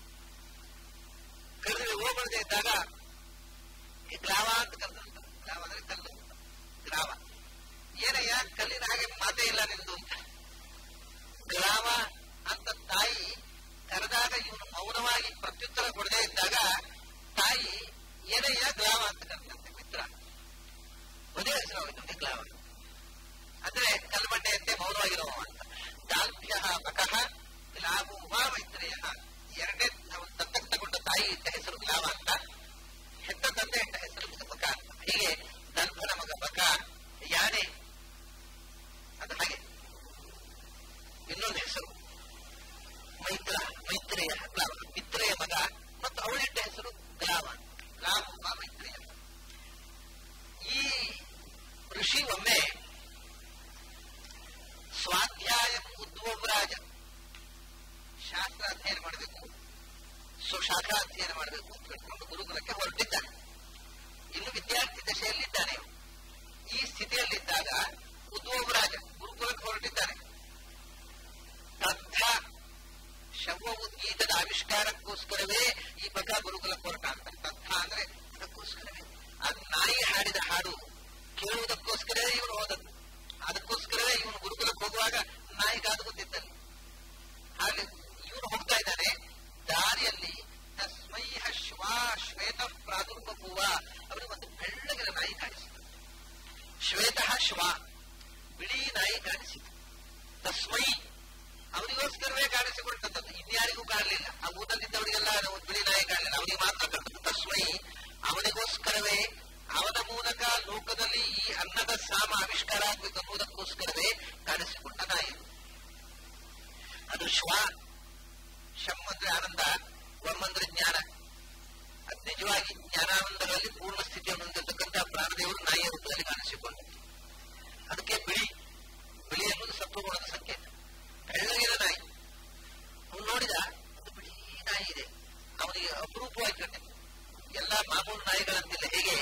ಕರೆದ್ರೆ ಹೋಗದೆ ಇದ್ದಾಗ ಈ ಗ್ರಾವ ಅಂತ ಕರೆದಂತ ಗ್ರಾವ ಅಂದ್ರೆ ಕಲ್ಲು ಗ್ರಾವ ಏನಯ್ಯ ಕಲ್ಲಿನ ಹಾಗೆ ಮಾತೇ ಇಲ್ಲ ನಿಂದು ಅಂತ ಗ್ರಾವ ಅಂತ ತಾಯಿ ಕರೆದಾಗ ಇವನು ಮೌನವಾಗಿ ಪ್ರತ್ಯುತ್ತರ ಕೊಡದೇ ಇದ್ದಾಗ ತಾಯಿ ಏನಯ್ಯ ಗ್ಲಾವ ಅಂತ ಕರೆದಂತೆ ಮಿತ್ರ ಒಂದೇ ಹೆಸರು ಅವನಿಗೆ ಗ್ಲಾವ ಅಂದ್ರೆ ಕಲ್ಮಂಡೆಯಂತೆ ಮೌನವಾಗಿರುವ ಅಂತ ದಾಲ್ಭ್ಯ ಬಕಃ ಗ್ಲಾವು ವಾ ಮೈತ್ರೇಯ ಎರಡನೇ ಅವನು ದತ್ತಕ್ಕೆ ತಗೊಂಡ ತಾಯಿ ಇಟ್ಟ ಹೆಸರು ಗ್ಲಾವ ಅಂತ ಹೆತ್ತ ತಂದೆ ಇಟ್ಟ ಹೆಸರು ಬಕ ಅಂತ ಹೀಗೆ ದಲ್ಭನ ಮಗ ಬಕ ಯಾನೆ ಅದು ಹಾಗೆ ಇನ್ನೊಂದು ಹೆಸರು ಮೈತ್ರ ಮೈತ್ರೇಯ ಗ್ಲಾವ ಮಿತ್ರೆಯ ಮಗ ಮತ್ತು ಅವಳಿಟ್ಟ ಹೆಸರು ಗ್ಲಾವ ಗ್ಲಾವ ವಾ ಮೈತ್ರೇಯ ಈ ಋಷಿ ಒಮ್ಮೆ ಸ್ವಾಧ್ಯಾಯ ಉದ್ವರಾಜ ಶಾಸ್ತ್ರ ಅಧ್ಯಯನ ಮಾಡಬೇಕು ಸುಶಾಖಾ ಅಧ್ಯಯನ ಮಾಡಬೇಕು ಅಂತ ಹೇಳ್ಕೊಂಡು ಗುರುಕುಲಕ್ಕೆ ಹೊರಟಿದ್ದಾನೆ ಇನ್ನು ವಿದ್ಯಾರ್ಥಿ ದಶೆಯಲ್ಲಿದ್ದಾನೆ ಈ ಸ್ಥಿತಿಯಲ್ಲಿದ್ದಾಗ ಉದ್ವರಾಜ ಗುರುಕುಲಕ್ಕೆ ಹೊರಟಿದ್ದಾನೆ ತದ್ಧ ಶವ ಉದ್ಗೀತದ ಆವಿಷ್ಕಾರಕ್ಕೋಸ್ಕರವೇ ಈ ಬಕ ಗುರುಕುಲಕ್ಕೆ ಹೊರಟ ಅಂತ ತದ್ಧ ಅಂದ್ರೆ ಅದಕ್ಕೋಸ್ಕರವೇ ಅದು ನಾಯಿ ಹಾಡಿದ ಹಾಡು ಕೇಳುವುದಕ್ಕೋಸ್ಕರವೇ ಇವನು ಹೋದದ್ದು ಅದಕ್ಕೋಸ್ಕರವೇ ಇವನು ಗುರುಕುಲಕ್ಕೆ ಹೋಗುವಾಗ ನಾಯಿ ಕಾದು ಗೊತ್ತಿದ್ದಲ್ಲಿ ಹಾಗೆ ಇವನು ಹೋಗ್ತಾ ಇದ್ದಾನೆ ದಾರಿಯಲ್ಲಿ ತಸ್ಮೈ ಶ್ವಾ ಶ್ವೇತ ಪ್ರಾದುರ್ಬಭುವ ಅವರಿಗೆ ಒಂದು ಬೆಳ್ಳಗಿನ ನಾಯಿ ಕಾಣಿಸಿತು ಶ್ವೇತ ಶ್ವ ಬಿಳಿ ನಾಯಿ ಕಾಣಿಸಿತು ತಸ್ಮೈ ಅವನಿಗೋಸ್ಕರವೇ ಕಾಣಿಸಿಕೊಂಡದ್ದು ಇನ್ಯಾರಿಗೂ ಕಾಣಲಿಲ್ಲ ಆ ಊಟದಿದ್ದವರಿಗೆಲ್ಲ ಒಂದು ಬಿಳಿ ನಾಯಿ ಕಾಣಲಿಲ್ಲ ಅವನಿಗೆ ಮಾತ್ರ ಕಂಡದ್ದು ತಸ್ಮೈ ಅವನಿಗೋಸ್ಕರವೇ ಅವನ ಮೂಲಕ ಲೋಕದಲ್ಲಿ ಈ ಅನ್ನದ ಸಾಮ ಆವಿಷ್ಕಾರ ಆಗಬೇಕು ಅನ್ನುವುದಕ್ಕೋಸ್ಕರವೇ ಕಾಣಿಸಿಕೊಂಡ ನಾಯಿ ಅದು ಶ್ವ ಶಮ್ ಅಂದ್ರೆ ಆನಂದ ವಮ್ ಅಂದ್ರೆ ಜ್ಞಾನ ಅದು ನಿಜವಾಗಿ ಜ್ಞಾನಾನಂದಗಳಲ್ಲಿ ಪೂರ್ಣ ಸ್ಥಿತಿಯನ್ನು ಹೊಂದಿರತಕ್ಕಂತಹ ಪ್ರಾಣದೇವರು ನಾಯಿಯ ರೂಪದಲ್ಲಿ ಕಾಣಿಸಿಕೊಂಡದ್ದು ಅದಕ್ಕೆ ಬಿಳಿ ಬಿಳಿ ಎನ್ನುವುದು ಸತ್ವಗುಣದ ಸಂಕೇತ ಬೆಳ್ಳಗಿನ ನಾಯಿ ಅವನು ನೋಡಿದ ಒಂದು ಬಿಳಿ ನಾಯಿ ಇದೆ ಅವನಿಗೆ ಅಪರೂಪವಾಗಿ ಕಂಡಿತು ಎಲ್ಲ ಮಾಮೂಲು ನಾಯಿಗಳಂತಿಲ್ಲ ಹೇಗೆ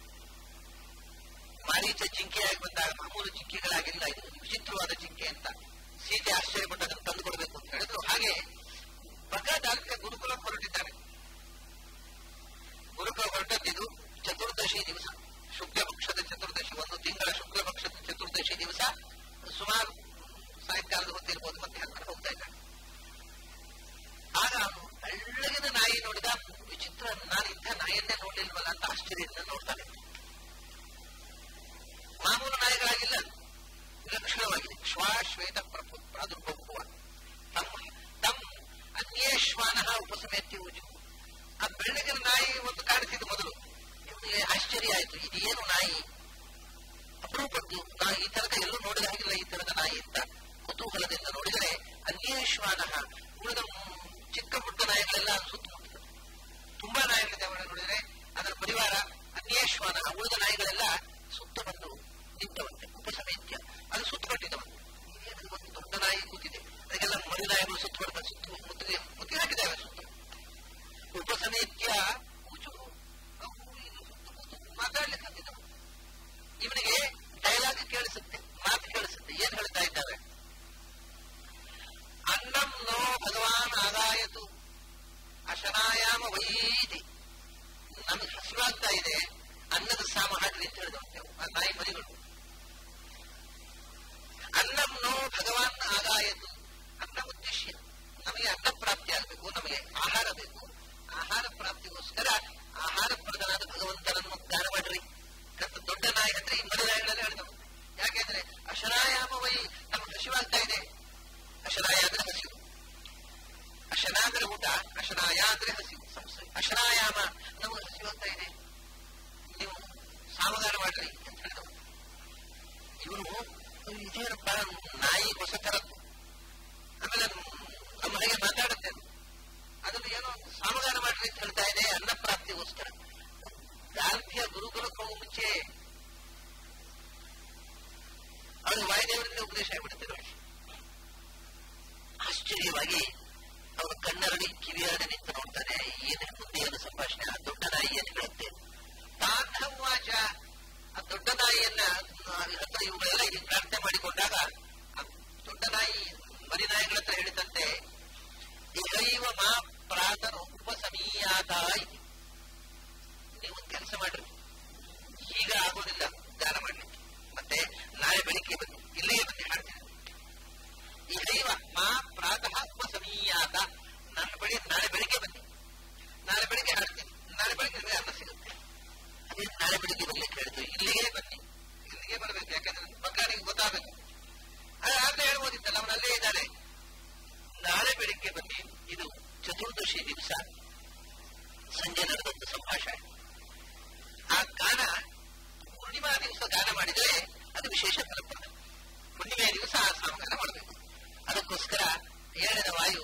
ಮಾರೀಚ ಜಿಂಕೆಯಾಗಿ ಬಂದಾಗ ಮಾಮೂಲು ಜಿಂಕೆಗಳಾಗಿಲ್ಲ ಇದು ವಿಚಿತ್ರವಾದ ಜಿಂಕೆ ಅಂತ ಸೀತೆ ಆಶ್ಚರ್ಯಪಟ್ಟು ಅದನ್ನು ತಂದುಕೊಡ್ಬೇಕು ಅಂತ ಹೇಳಿದ್ರು ಹಾಗೆ ಬಕ ದಾಲ್ಭ್ಯ ಆಶ್ಚರ್ಯದಿಂದ ನೋಡ್ತಾನೆ ಮಾಮೂಲು ನಾಯಿಗಳಾಗಿಲ್ಲ ವಿಲಕ್ಷಣವಾಗಿದೆ ಶ್ವಾಶ್ವೇತ ಪ್ರಭು ಪ್ರಾದುರ್ಭವ ತಮ್ಮ ತಮ್ಮ ಅನ್ಯೇಶ್ವಾನ ಉಪಸಮೇತ್ಯ ಉಜು ಆ ಬೆಳಗಿನ ನಾಯಿ ಒಂದು ಕಾಣಿಸಿದ ಮೊದಲು ಇವನಿಗೆ ಆಶ್ಚರ್ಯ ಆಯ್ತು ಇದು ಏನು ನಾಯಿ ಅಪರೂಪದ್ದು ನಾ ಈ ತರದ ಎಲ್ಲೂ ನೋಡಿದ ಹಾಗಿಲ್ಲ ಈ ತರದ ನಾಯಿ ಅಂತ ಕುತೂಹಲದಿಂದ ನೋಡಿದರೆ ಅನ್ಯೇಶ್ವಾನ ಉಳಿದ ಚಿಕ್ಕ ಪುಟ್ಟ ನಾಯಿಗಳೆಲ್ಲ ಸುತ್ತಮುತ್ತ ತುಂಬಾ ನಾಯಿಗಳಿದೆ ಅವರನ್ನು ನೋಡಿದರೆ ಅದರ ಪರಿವಾರ ಅನ್ಯೇಶ್ವಾನ ಉಳಿದ ನಾಯಿಗಳೆಲ್ಲ ಸುತ್ತ ಬಂದು ನಿಂತವಂತೆ ಉಪಸಮೇತ್ಯ ಅದು ಸುತ್ತುಕೊಂಡಿದ್ದವಂತೆ ಇದೇನು ಒಂದು ದೊಡ್ಡ ನಾಯಿ ಕೂತಿದೆ ಅದಕ್ಕೆಲ್ಲ ಮರಿ ನಾಯಿಗಳು ಸುತ್ತ ಬರ್ತಾರೆ ಸುತ್ತ ಮುತ್ತಿಗೆ ಮುತ್ತಿಗೆ ಹಾಕಿದ್ದಾವೆ ಸುತ್ತ ಉಪಸಮೇತ್ಯ ಕೂಚು ಅವು ಇದು ಸುತ್ತ ಕೂತು ಮಾತಾಡ್ಲಿಕ್ಕೆ ಹತ್ತಿದ್ದವು ಇವನಿಗೆ ಡೈಲಾಗ್ ಕೇಳಿಸುತ್ತೆ ಮಾತು ಕೇಳಿಸುತ್ತೆ ಏನ್ ಹೇಳ್ತಾ ಇದ್ದಾರೆ ಅನ್ನಂ ನೋ ಭಗವಾನ್ ಆದಾಯತು ಅಶನಾಯಾಮ ವೈದಿ ನಮಗೆ ಹಸಿವಾಗ್ತಾ ಇದೆ ಅನ್ನದ ಸಾಮ ಹಾಡ್ರಿ ಅಂತ ಹೇಳಿದಂತೆ ಆ ನಾಯಿ ಮರಿಗಳು ಅನ್ನಂ ನೋ ಭಗವಾನ್ ಆದಾಯತು ಅನ್ನ ಉದ್ದೇಶ ನಮಗೆ ಅನ್ನ ಪ್ರಾಪ್ತಿ ಆಗಬೇಕು ನಮಗೆ ಆಹಾರ ಬೇಕು ಆಹಾರ ಪ್ರಾಪ್ತಿಗೋಸ್ಕರ ಆಹಾರ ಪ್ರದನಾದ ಭಗವಂತನನ್ನು ದಾನ ಮಾಡ್ರಿ ಅಂತ ದೊಡ್ಡ ನಾಯಿ ಅಂದ್ರೆ ಈ ಮರಿ ನಾಯಿಗಳೆಲ್ಲ ಹೇಳಿದವು ಯಾಕೆಂದ್ರೆ ಅಶನಾಯಾಮ ವೈ ನಮಗೆ ಹಸಿವಾಗ್ತಾ ಇದೆ ಅಶನಾಯ ಅಂದ್ರೆ ಹಸಿವು ಅಶನ ಅಂದ್ರೆ ಊಟ ಅಶನಾಯ ಅಂದ್ರೆ ಹಸಿವು ಸಂಸ್ಥೆ ಅಶನಾಯಾಮ ನಮಗೆ ಹಸಿವಾಗ್ತಾ ಇದೆ ನೀವು ಸಾಮಗಾನ ಮಾಡ್ರಿ ಅಂತ ಹೇಳಿದವು ಇವರು ಇದೇನಪ್ಪ ನಾಯಿ ಹೊಸ ತರದ್ದು ಆಮೇಲೆ ನಮ್ಮ ಹಾಗೆ ಮಾತಾಡುತ್ತೆ ಅದನ್ನು ಏನೋ ಸಾಮಗಾನ ಮಾಡ್ರಿ ಅಂತ ಹೇಳ್ತಾ ಇದೆ ಅನ್ನ ಪ್ರಾಪ್ತಿಗೋಸ್ಕರ ಗಾಂಧಿಯ ಗುರುಕುಲಕ್ಕೆ ಹೋಗುವ ಮುಂಚೆ ಅದು ವಾಯುದೇವರಿಂದ ಉಪದೇಶ ಆಗಿಬಿಡುತ್ತೆ ನೋಡಿ ಆಶ್ಚರ್ಯವಾಗಿ ಅವರ ಕಣ್ಣರಡಿ ಕಿವಿಯರಡಿ ನಿಂತು ನೋಡ್ತಾನೆ ಏನೇ ಮುಂದೆ ಏನು ಸಂಭಾಷಣೆ ಆ ದೊಡ್ಡ ನಾಯಿ ಏನು ಹೇಳುತ್ತೆ ತಾಂಡವಾಚ ಆ ದೊಡ್ಡ ನಾಯಿಯನ್ನ ಹತ್ರ ಇವುಗಳೆಲ್ಲ ಇಲ್ಲಿ ಪ್ರಾರ್ಥನೆ ಮಾಡಿಕೊಂಡಾಗ ಆ ದೊಡ್ಡ ನಾಯಿ ಮರಿ ನಾಯಿಗಳ ಹತ್ರ ಹೇಳಿದಂತೆ ಇಹೈವ ಮಾ ಪ್ರಾತನು ಉಪಸಮೀಯಾತ ಇದೆ ನೀವೊಂದು ಕೆಲಸ ಮಾಡ್ರಿ ಈಗ ಆಗೋದಿಲ್ಲ ದಾನ ಮಾಡ್ಲಿಕ್ಕೆ ಮತ್ತೆ ನಾಳೆ ಬೆಳಿಗ್ಗೆ ಬನ್ನಿ ಇಲ್ಲಿಯೇ ಬನ್ನಿ ಹಾಡ್ತೀನಿ ಇಹೈವ ಮಾ ಪ್ರಾತಃ ಉಪಸಮೀಯಾತ ನನ್ನ ಬಳಿ ನಾಳೆ ಬೆಳಿಗ್ಗೆ ಬನ್ನಿ ನಾಳೆ ಬೆಳಿಗ್ಗೆ ಹಾಡ್ತೀನಿ ನಾಳೆ ಬೆಳಿಗ್ಗೆ ನಿಮಗೆ ಅನ್ನ ಸಿಗುತ್ತೆ ಅದೇ ನಾಳೆ ಬೆಳಿಗ್ಗೆ ಬರ್ಲಿಕ್ಕೆ ಹೇಳಿದ್ರು ಇಲ್ಲಿಗೆ ಬನ್ನಿ ಇಲ್ಲಿಗೆ ಬರಬೇಕು ಯಾಕಂದ್ರೆ ಬಕಾರಿಗೆ ಗೊತ್ತಾಗಬೇಕು ಅದೇ ಆಗ್ಲೇ ಹೇಳ್ಬೋದಿತ್ತಲ್ಲ ಅವನಲ್ಲೇ ಇದ್ದಾನೆ ನಾಳೆ ಬೆಳಿಗ್ಗೆ ಬನ್ನಿ ಇದು ಚತುರ್ದಶಿ ದಿವಸ ಸಂಜೆ ನಡೆದಂತ ಸಂಭಾಷಣೆ ಆ ಗಾನ ಪೂರ್ಣಿಮಾ ದಿವಸ ಗಾನ ಮಾಡಿದರೆ ಅದು ವಿಶೇಷ ಫಲಪ್ರದ ಹುಣ್ಣಿಮೆಯ ದಿವಸ ಆ ಸಾಮಗಾನ ಮಾಡಬೇಕು ಅದಕ್ಕೋಸ್ಕರ ಏಳನ ವಾಯು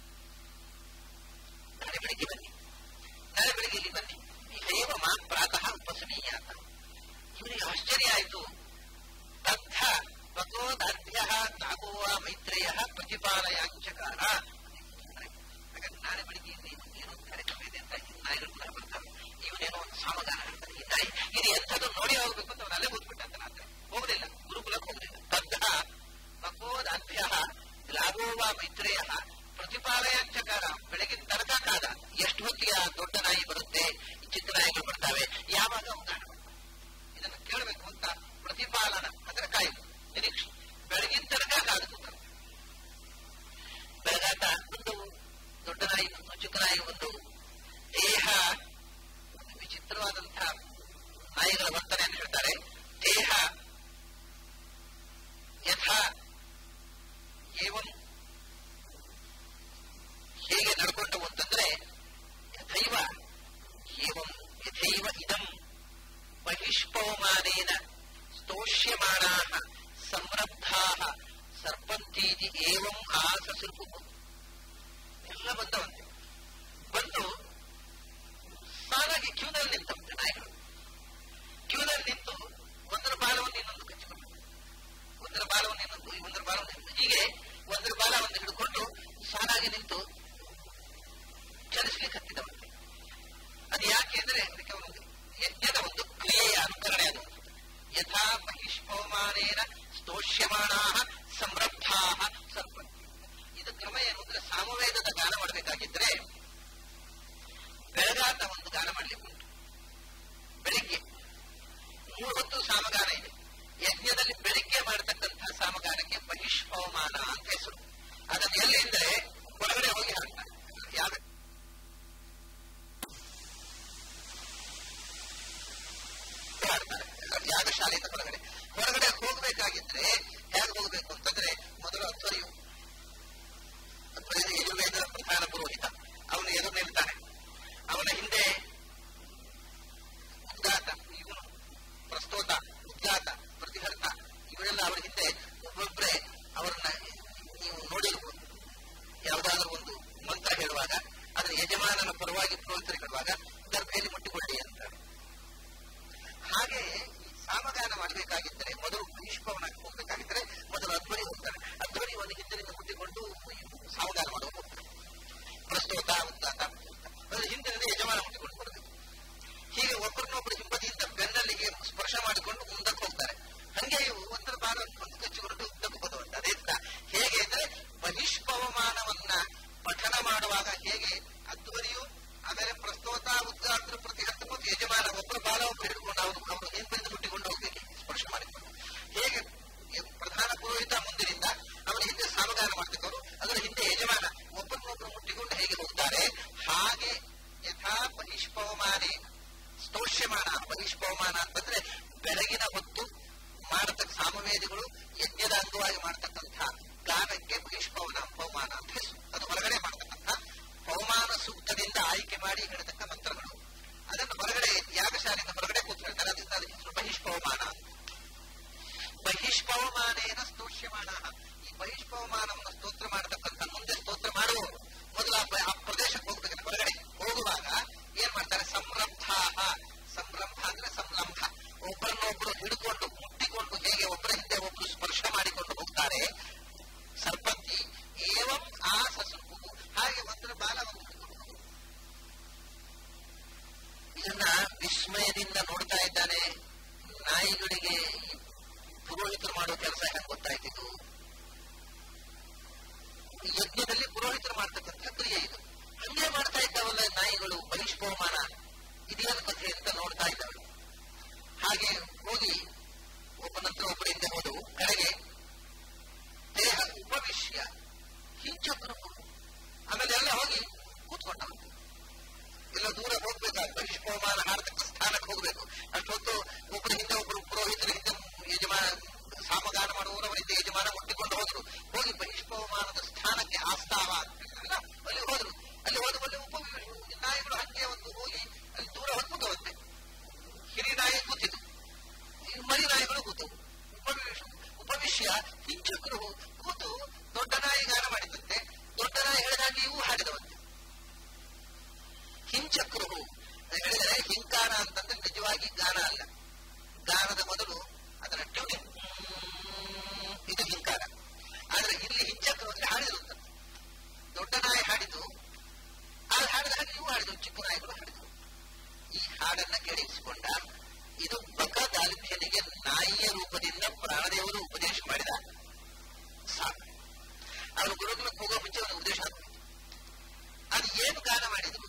ನಾಳೆ ಬೆಳಿಗ್ಗೆ ಬನ್ನಿ ನಾಳೆ ಬೆಳಿಗ್ಗೆ ಇಲ್ಲಿ ಬನ್ನಿ ಹೇವ ಮಾ ಪ್ರಾತಃ ಉಪಸಮೀಯಾತ ಇವನಿಗೆ ಆಶ್ಚರ್ಯ ಆಯಿತು ತದ್ಧ ಭಗವದರ್ಭ್ಯ ತಾಗುವ ಮೈತ್ರೇಯ ಪ್ರತಿಪಾಲಯಾಂಚಕಾರ ಹಾಗಾದ್ರೆ ನಾಳೆ ಬೆಳಿಗ್ಗೆ ಇಲ್ಲಿ ಏನೋ ಒಂದು ಕಾರ್ಯಕ್ರಮ ಇದೆ ಅಂತ ಈ ನಾಯಿಗಳು ಕೂಡ ಬರ್ತಾರೆ ಇವನೇನೋ ಒಂದು ಸಾಮಗಾನ ಹೇಳ್ತಾರೆ ಈ ನಾಯಿ ಇದು ಎಂಥದ್ದು ನೋಡಿ ಹೋಗ್ಬೇಕು ಅಂತ ಅವನಲ್ಲೇ ಓದ್ಬಿಟ್ಟಂತ ರಾತ್ರಿ ಹೋಗಲಿಲ್ಲ ಗುರುಕುಲಕ್ಕೆ ಹೋಗಲಿಲ್ಲ ತದ್ಧ ಭಗವದರ್ಭ್ಯ ಲಾಗೋವ ಮೈತ್ರೇಯ ಪ್ರತಿಪಾಲಯಾಂಚಕಾರ ಬೆಳಗಿನ ತನಕ ಕಾದ ಎಷ್ಟು ಹೊತ್ತಿಗೆ ಆ ದೊಡ್ಡ ನಾಯಿ ಬರುತ್ತೆ ಚಿಕ್ಕ ನಾಯಿಗಳು ಬರ್ತವೆ ಯಾವಾಗ ಅವಗಾನ ಇದನ್ನು ಕೇಳಬೇಕು ಅಂತ ಪ್ರತಿಪಾಲನ ಅಂದ್ರೆ ಕಾಯುವುದು ನಿರೀಕ್ಷೆ ಬೆಳಗಿನ ತನಕ ಕಾದು ಕೂತಾರೆ ಬೆಳಗಾಟ ಒಂದು ದೊಡ್ಡ ನಾಯಿ ಒಂದು ಚಿಕ್ಕ ನಾಯಿ ಒಂದು ದೇಹ ಒಂದು ವಿಚಿತ್ರವಾದಂತಹ ನಾಯಿಗಳ ವರ್ತನೆಯನ್ನು ಹೇಳ್ತಾರೆ ದೇಹ ಯಥಾ ಏವಂ ಹೇಗೆ ನಡ್ಕೊಂಡವು ಅಂತಂದ್ರೆ ಯಥೈವ ಏವಂ ಯಥೈವ ಇದಂ ಬಹಿಷ್ಪವಮಾನೇನ ಸ್ತೋಷ್ಯಮಾಣಾ ಸಂರಬ್ಧಾ ಸರ್ಪಂತೀತಿ ಏವಂ ಆಸಸೃಪು ಎಲ್ಲ ಬಂದವಂತೆ ಬಂದು ಸಾಲಾಗಿ ಕ್ಯೂನಲ್ಲಿ ನಿಂತವಂತೆ ನಾಯಿಗಳು ಕ್ಯೂನಲ್ಲಿ ನಿಂತು ಒಂದರ ಬಾಲವನ್ನು ಇನ್ನೊಂದು ಕಚ್ಚಿಕೊಂಡು ಒಂದರ ಬಾಲವನ್ನು ಇನ್ನೊಂದು ಒಂದರ ಬಾಲವನ್ನು ಇನ್ನೊಂದು ಹೀಗೆ ಒಂದರ ಬಾಲವನ್ನು ಹಿಡ್ಕೊಂಡು ಸಾಲಾಗಿ ನಿಂತು ಚಲಿಸ್ಲಿಕ್ಕೆ ಹತ್ತಿದವಂತೆ ಅದು ಯಾಕೆ ಅಂದ್ರೆ ಅದಕ್ಕೆ ಒಂದು ಯಜ್ಞದ ಒಂದು ಕ್ರಿಯೆಯ ಅನುಕರಣೆ ಅದು ಯಥಾ ಬಹಿಷ್ಪವಮಾನೇನ ಸ್ತೋಷ್ಯಮಾಣಾ ಸಂರಬ್ಧಾ ಸರ್ಪಂತಿ ಇದು ಕ್ರಮ ಏನು ಅಂದ್ರೆ ಸಾಮವೇದದ ಗಾನ ಮಾಡಬೇಕಾಗಿದ್ರೆ ಬೆಳಗಾತ ಒಂದು ಗಾನ ಮಾಡ್ಲಿಕ್ಕೆ ಉಂಟು ಬೆಳಿಗ್ಗೆ ಮೂರು ಹೊತ್ತು ಸಾಮಗಾನ ಇದೆ ಯಜ್ಞದಲ್ಲಿ ಬೆಳಿಗ್ಗೆ ಮಾಡತಕ್ಕಂತಹ ಸಾಮಗಾನಕ್ಕೆ ಬಹಿಷ್ಪವಮಾನ ಅಂತ ಹೆಸರು ಅದನ್ನು ಎಲ್ಲಿ ಅಂದ್ರೆ ಹೊರಗಡೆ ಹೋಗಿ ಹಾಡ್ತಾರೆ ಯಾವ ನೇರವಾಗಿ ಪುರೋಹಿತರಿಗೆ ಹೇಳುವಾಗ ಗರ್ಭೆಯಲ್ಲಿ ಮುಟ್ಟಿಕೊಳ್ಳಿ ಅಂತಾರೆ ಹಾಗೆ ಈ ಸಾಮಗಾನ ಮಾಡಬೇಕಾಗಿದ್ದರೆ ಮೊದಲು ಭೀಷ್ಮವನಾಗಿ ಹೋಗಬೇಕಾಗಿದ್ದರೆ ಮೊದಲು ಅಧ್ವನಿ ಹೋಗ್ತಾರೆ ಅಧ್ವನಿ ಒಂದು ಹಿಂದಿನಿಂದ ಮುಟ್ಟಿಕೊಂಡು ಸಾಮಗಾನ ಮಾಡುವ ಹೋಗ್ತಾರೆ ಪ್ರಸ್ತೋತ ಉದ್ದಾತ ಅದರ ಹಿಂದಿನಿಂದ ಯಜಮಾನ ಮುಟ್ಟಿಕೊಂಡು ಬರಬೇಕು ಹೀಗೆ ಒಬ್ಬರನ್ನೊಬ್ಬರು ಹಿಂಬದಿಯಿಂದ ಬೆನ್ನಲ್ಲಿಗೆ ಸ್ಪರ್ಶ ಮಾಡಿಕೊಂಡು ಮುಂದಕ್ಕೆ ಹೋಗ್ತಾರೆ ಹಂಗೆ ಒಂದರ ಬಾಲ ಒಂದು ಕಚ್ಚಿ ಹೊರಟು ಉದ್ದಕ್ಕೂ ಬರುವಂತ ಅದೇ ತರ ಹೇಗೆ ಅಂದ್ರೆ ಬಹಿಷ್ಪವಮಾನವನ್ನ ಪಠನ ಮಾಡುವಾಗ ಹೇಗೆ ಅಧ್ವರಿಯು ಆಮೇಲೆ ಪ್ರಸ್ತೋತ ಉದ್ಗಾತ್ರ ಪ್ರತಿಹತ ಮತ್ತು ಯಜಮಾನ ಒಬ್ಬರ ಬಾಲ ಒಬ್ಬರು ಹಿಡ್ಕೊಂಡು ಅವರು ಅವರು ಹಿಂಬದಿಯಿಂದ ಮುಟ್ಟಿಕೊಂಡು ಹೋಗ್ಬೇಕು ಸ್ಪರ್ಶ ಮಾಡಿಕೊಂಡು ಹೇಗೆ ಪ್ರಧಾನ ಪುರೋಹಿತ ಮುಂದಿನಿಂದ ಅವರ ಹಿಂದೆ ಸಾಮಗಾನ ಮಾಡ್ತಿದ್ದವರು ಅದರ ಹಿಂದೆ ಯಜಮಾನ ಒಬ್ಬರನ್ನೊಬ್ಬರು ಮುಟ್ಟಿಕೊಂಡು ಹೇಗೆ ಹೋಗ್ತಾರೆ ಹಾಗೆ ಯಥಾ ಬಹಿಷ್ಪವಮಾನೇ ಸ್ತೋಷ್ಯಮಾನ ಬಹಿಷ್ಪವಮಾನ ಅಂತಂದ್ರೆ ಬೆಳಗಿನ ಹೊತ್ತು ಮಾಡತಕ್ಕ ಸಾಮವೇದಿಗಳು ಯಜ್ಞದ ಅಂಗವಾಗಿ ಮಾಡತಕ್ಕಂಥ ಗಾನಕ್ಕೆ ಬಹಿಷ್ಪವನ ಪವಮಾನ ಅಂತ ಹೆಸರು ಅದು ಹೊರಗಡೆ ಮಾಡತಕ್ಕಂಥ ಪವಮಾನ ಸೂಕ್ತದಿಂದ ಆಯ್ಕೆ ಮಾಡಿ ಹೇಳತಕ್ಕ ಮಂತ್ರಗಳು ಅದನ್ನು ಹೊರಗಡೆ ಯಾಗಶಾಲೆಯಿಂದ ಹೊರಗಡೆ ಕೂತು ಹೇಳ್ತಾರೆ ಅದರಿಂದ ಅದಕ್ಕೆ ಹೆಸರು ಬಹಿಷ್ಪವಮಾನ ಬಹಿಷ್ಪವಮಾನೇನ ಸ್ತೋಷ್ಯಮಾನ ಈ ಬಹಿಷ್ಪವಮಾನವನ್ನು ಸ್ತೋತ್ರ ಮಾಡತಕ್ಕಂಥ ಮುಂದೆ ಸ್ತೋತ್ರ ಮಾಡುವವರು ಮೊದಲು ಆ ಬ- ಆ ಪ್ರದೇಶಕ್ಕೆ ಹೋಗ್ಬೇಕು ಹೊರಗಡೆ ಹೋಗುವಾಗ ಏನ್ ಮಾಡ್ತಾರೆ ಸಂರಂಭ ಸಂರಂಭ ಅಂದ್ರೆ ಸಂರಂಭ ಒಬ್ಬರನ್ನೊಬ್ಬರು ಹಿಡ್ಕೊಂಡು ಮುಟ್ಟಿಕೊಂಡು ಹೇಗೆ ಒಬ್ಬರ ಹಿಂದೆ ಒಬ್ಬರು ಸ್ಪರ್ಶ ಮಾಡಿಕೊಂಡು ಹೋಗ್ತಾರೆ ಸರ್ಪಂತಿ ಏವಂ ಆ ಸಸುಕು ಹಾಗೆ ಒಂದರ ಬಾಲ ಒಂದು ಹಿಡ್ಕೊಂಡು ಹೋಗುವುದು. ಇದನ್ನ ವಿಸ್ಮಯದಿಂದ ನೋಡ್ತಾ ಇದ್ದಾನೆ ನಾಯಿಗಳಿಗೆ ಈ ಪುರೋಹಿತರು ಮಾಡೋ ಕೆಲಸ ಹೆಂಗ್ ಗೊತ್ತಾಯ್ತಿದ್ದು ಯಜ್ಞದಲ್ಲಿ ಪುರೋಹಿತರು ಮಾಡ್ತಕ್ಕಂಥ ಕ್ರಿಯೆ ಇದು ಹಂಗೆ ಮಾಡ್ತಾ ಇದ್ದಾವಲ್ಲ ನಾಯಿಗಳು ಬಹಿಷ್ಪವಮಾನ ಇದೇನು ಕಥೆ ಅಂತ ನೋಡ್ತಾ ಇದ್ದಾವೆ ಹಾಗೆ ಹೋಗಿ ಒಬ್ಬನಂತರ ಒಬ್ಬರಿಂದ ಹೋದವು ಕಡೆಗೆ ದೇಹ ಉಪವಿಶ್ಯ ಹಿಂಚಕ್ರು ಆಮೇಲೆ ಎಲ್ಲ ಹೋಗಿ ಕೂತ್ಕೊಂಡ ಎಲ್ಲ ದೂರ ಹೋಗ್ಬೇಕಾದ್ರೆ ಬಹಿಷ್ಪವಮಾನ ಹಾರತಕ್ಕ ಸ್ಥಾನಕ್ಕೆ ಹೋಗ್ಬೇಕು ಅಷ್ಟೊತ್ತು ಒಬ್ಬರ ಹಿಂದೆ ಒಬ್ಬರು ಪುರೋಹಿತರ ಹಿಂದೆ ಯಜಮಾನ ಸಾಮಗಾನ ಮಾಡುವವರು ಅವರ ಹಿಂದೆ ಯಜಮಾನ ಮುಟ್ಟಿಕೊಂಡು ಹೋದ್ರು ಹೋಗಿ ಬಹಿಷ್ಪವಮಾನದ ಸ್ಥಾನಕ್ಕೆ ಆಸ್ತಾವ ಅಂತ ಹೇಳಿದ್ರಲ್ಲ ಅಲ್ಲಿ ಹೋದ್ರು ಅಲ್ಲಿ ಹೋದ ಮೇಲೆ ಉಪ ನಾಯಿಗಳು ಹಂಗೆ ಒಂದು ಹೋಗಿ ಅಲ್ಲಿ ದೂರ ಹೊತ್ಕೊಂಡವಂತೆ ಹಿರಿಯ ನಾಯಿ ಕೂತಿದ್ದು ಈ ಮರಿ ನಾಯಿಗಳು ಕೂತು ಉಪವಿಶ ಉಪವಿಶ್ಯ ಹಿಂಚಕರು ಕೂತು ದೊಡ್ಡ ನಾಯಿ ಗಾನ ಮಾಡಿದಂತೆ ದೊಡ್ಡ ನಾಯಿ ಹೇಳಿದಾಗ ಇವು ಹಾಡಿದವಂತೆ ಹಿಂಚಕ್ರು ಹೇಳಿದರೆ ಹಿಂಕಾರ ಅಂತಂದ್ರೆ ನಿಜವಾಗಿ ಗಾನ ಅಲ್ಲ ಗಾನದ ಮೊದಲು ಅದರ ಟ್ಯೂನಿಂಗ್ ಇದು ಹಿಂಕಾರ ಆದ್ರೆ ಇಲ್ಲಿ ಹಿಂಚಕ್ರು ಅಂದ್ರೆ ಹಾಡಿದ್ರು ಅಂತ ದೊಡ್ಡ ನಾಯಿ ಹಾಡಿದ್ದು ಆ ಹಾಡಿದ ಹಾಗೆ ಇವು ಹಾಡಿದ್ರು ಚಿಕ್ಕ ನಾಯಿಗಳು ಹಾಡಿದ್ರು ಈ ಹಾಡನ್ನ ಕೇಳಿಸಿಕೊಂಡ ಇದು ಬಕ ದಾಲ್ಭ್ಯನಿಗೆ ನಾಯಿಯ ರೂಪದಿಂದ ಪ್ರಾಣದೇವರು ಉಪದೇಶ ಮಾಡಿದ ಸಾಕು ಅವನು ಗುರುಕುಲಕ್ಕೆ ಹೋಗೋ ಮುಂಚೆ ಅವನು ಉಪದೇಶ ಆಗ್ಬೇಕು ಅದು ಏನು ಗಾನ ಮಾಡಿದ್ರು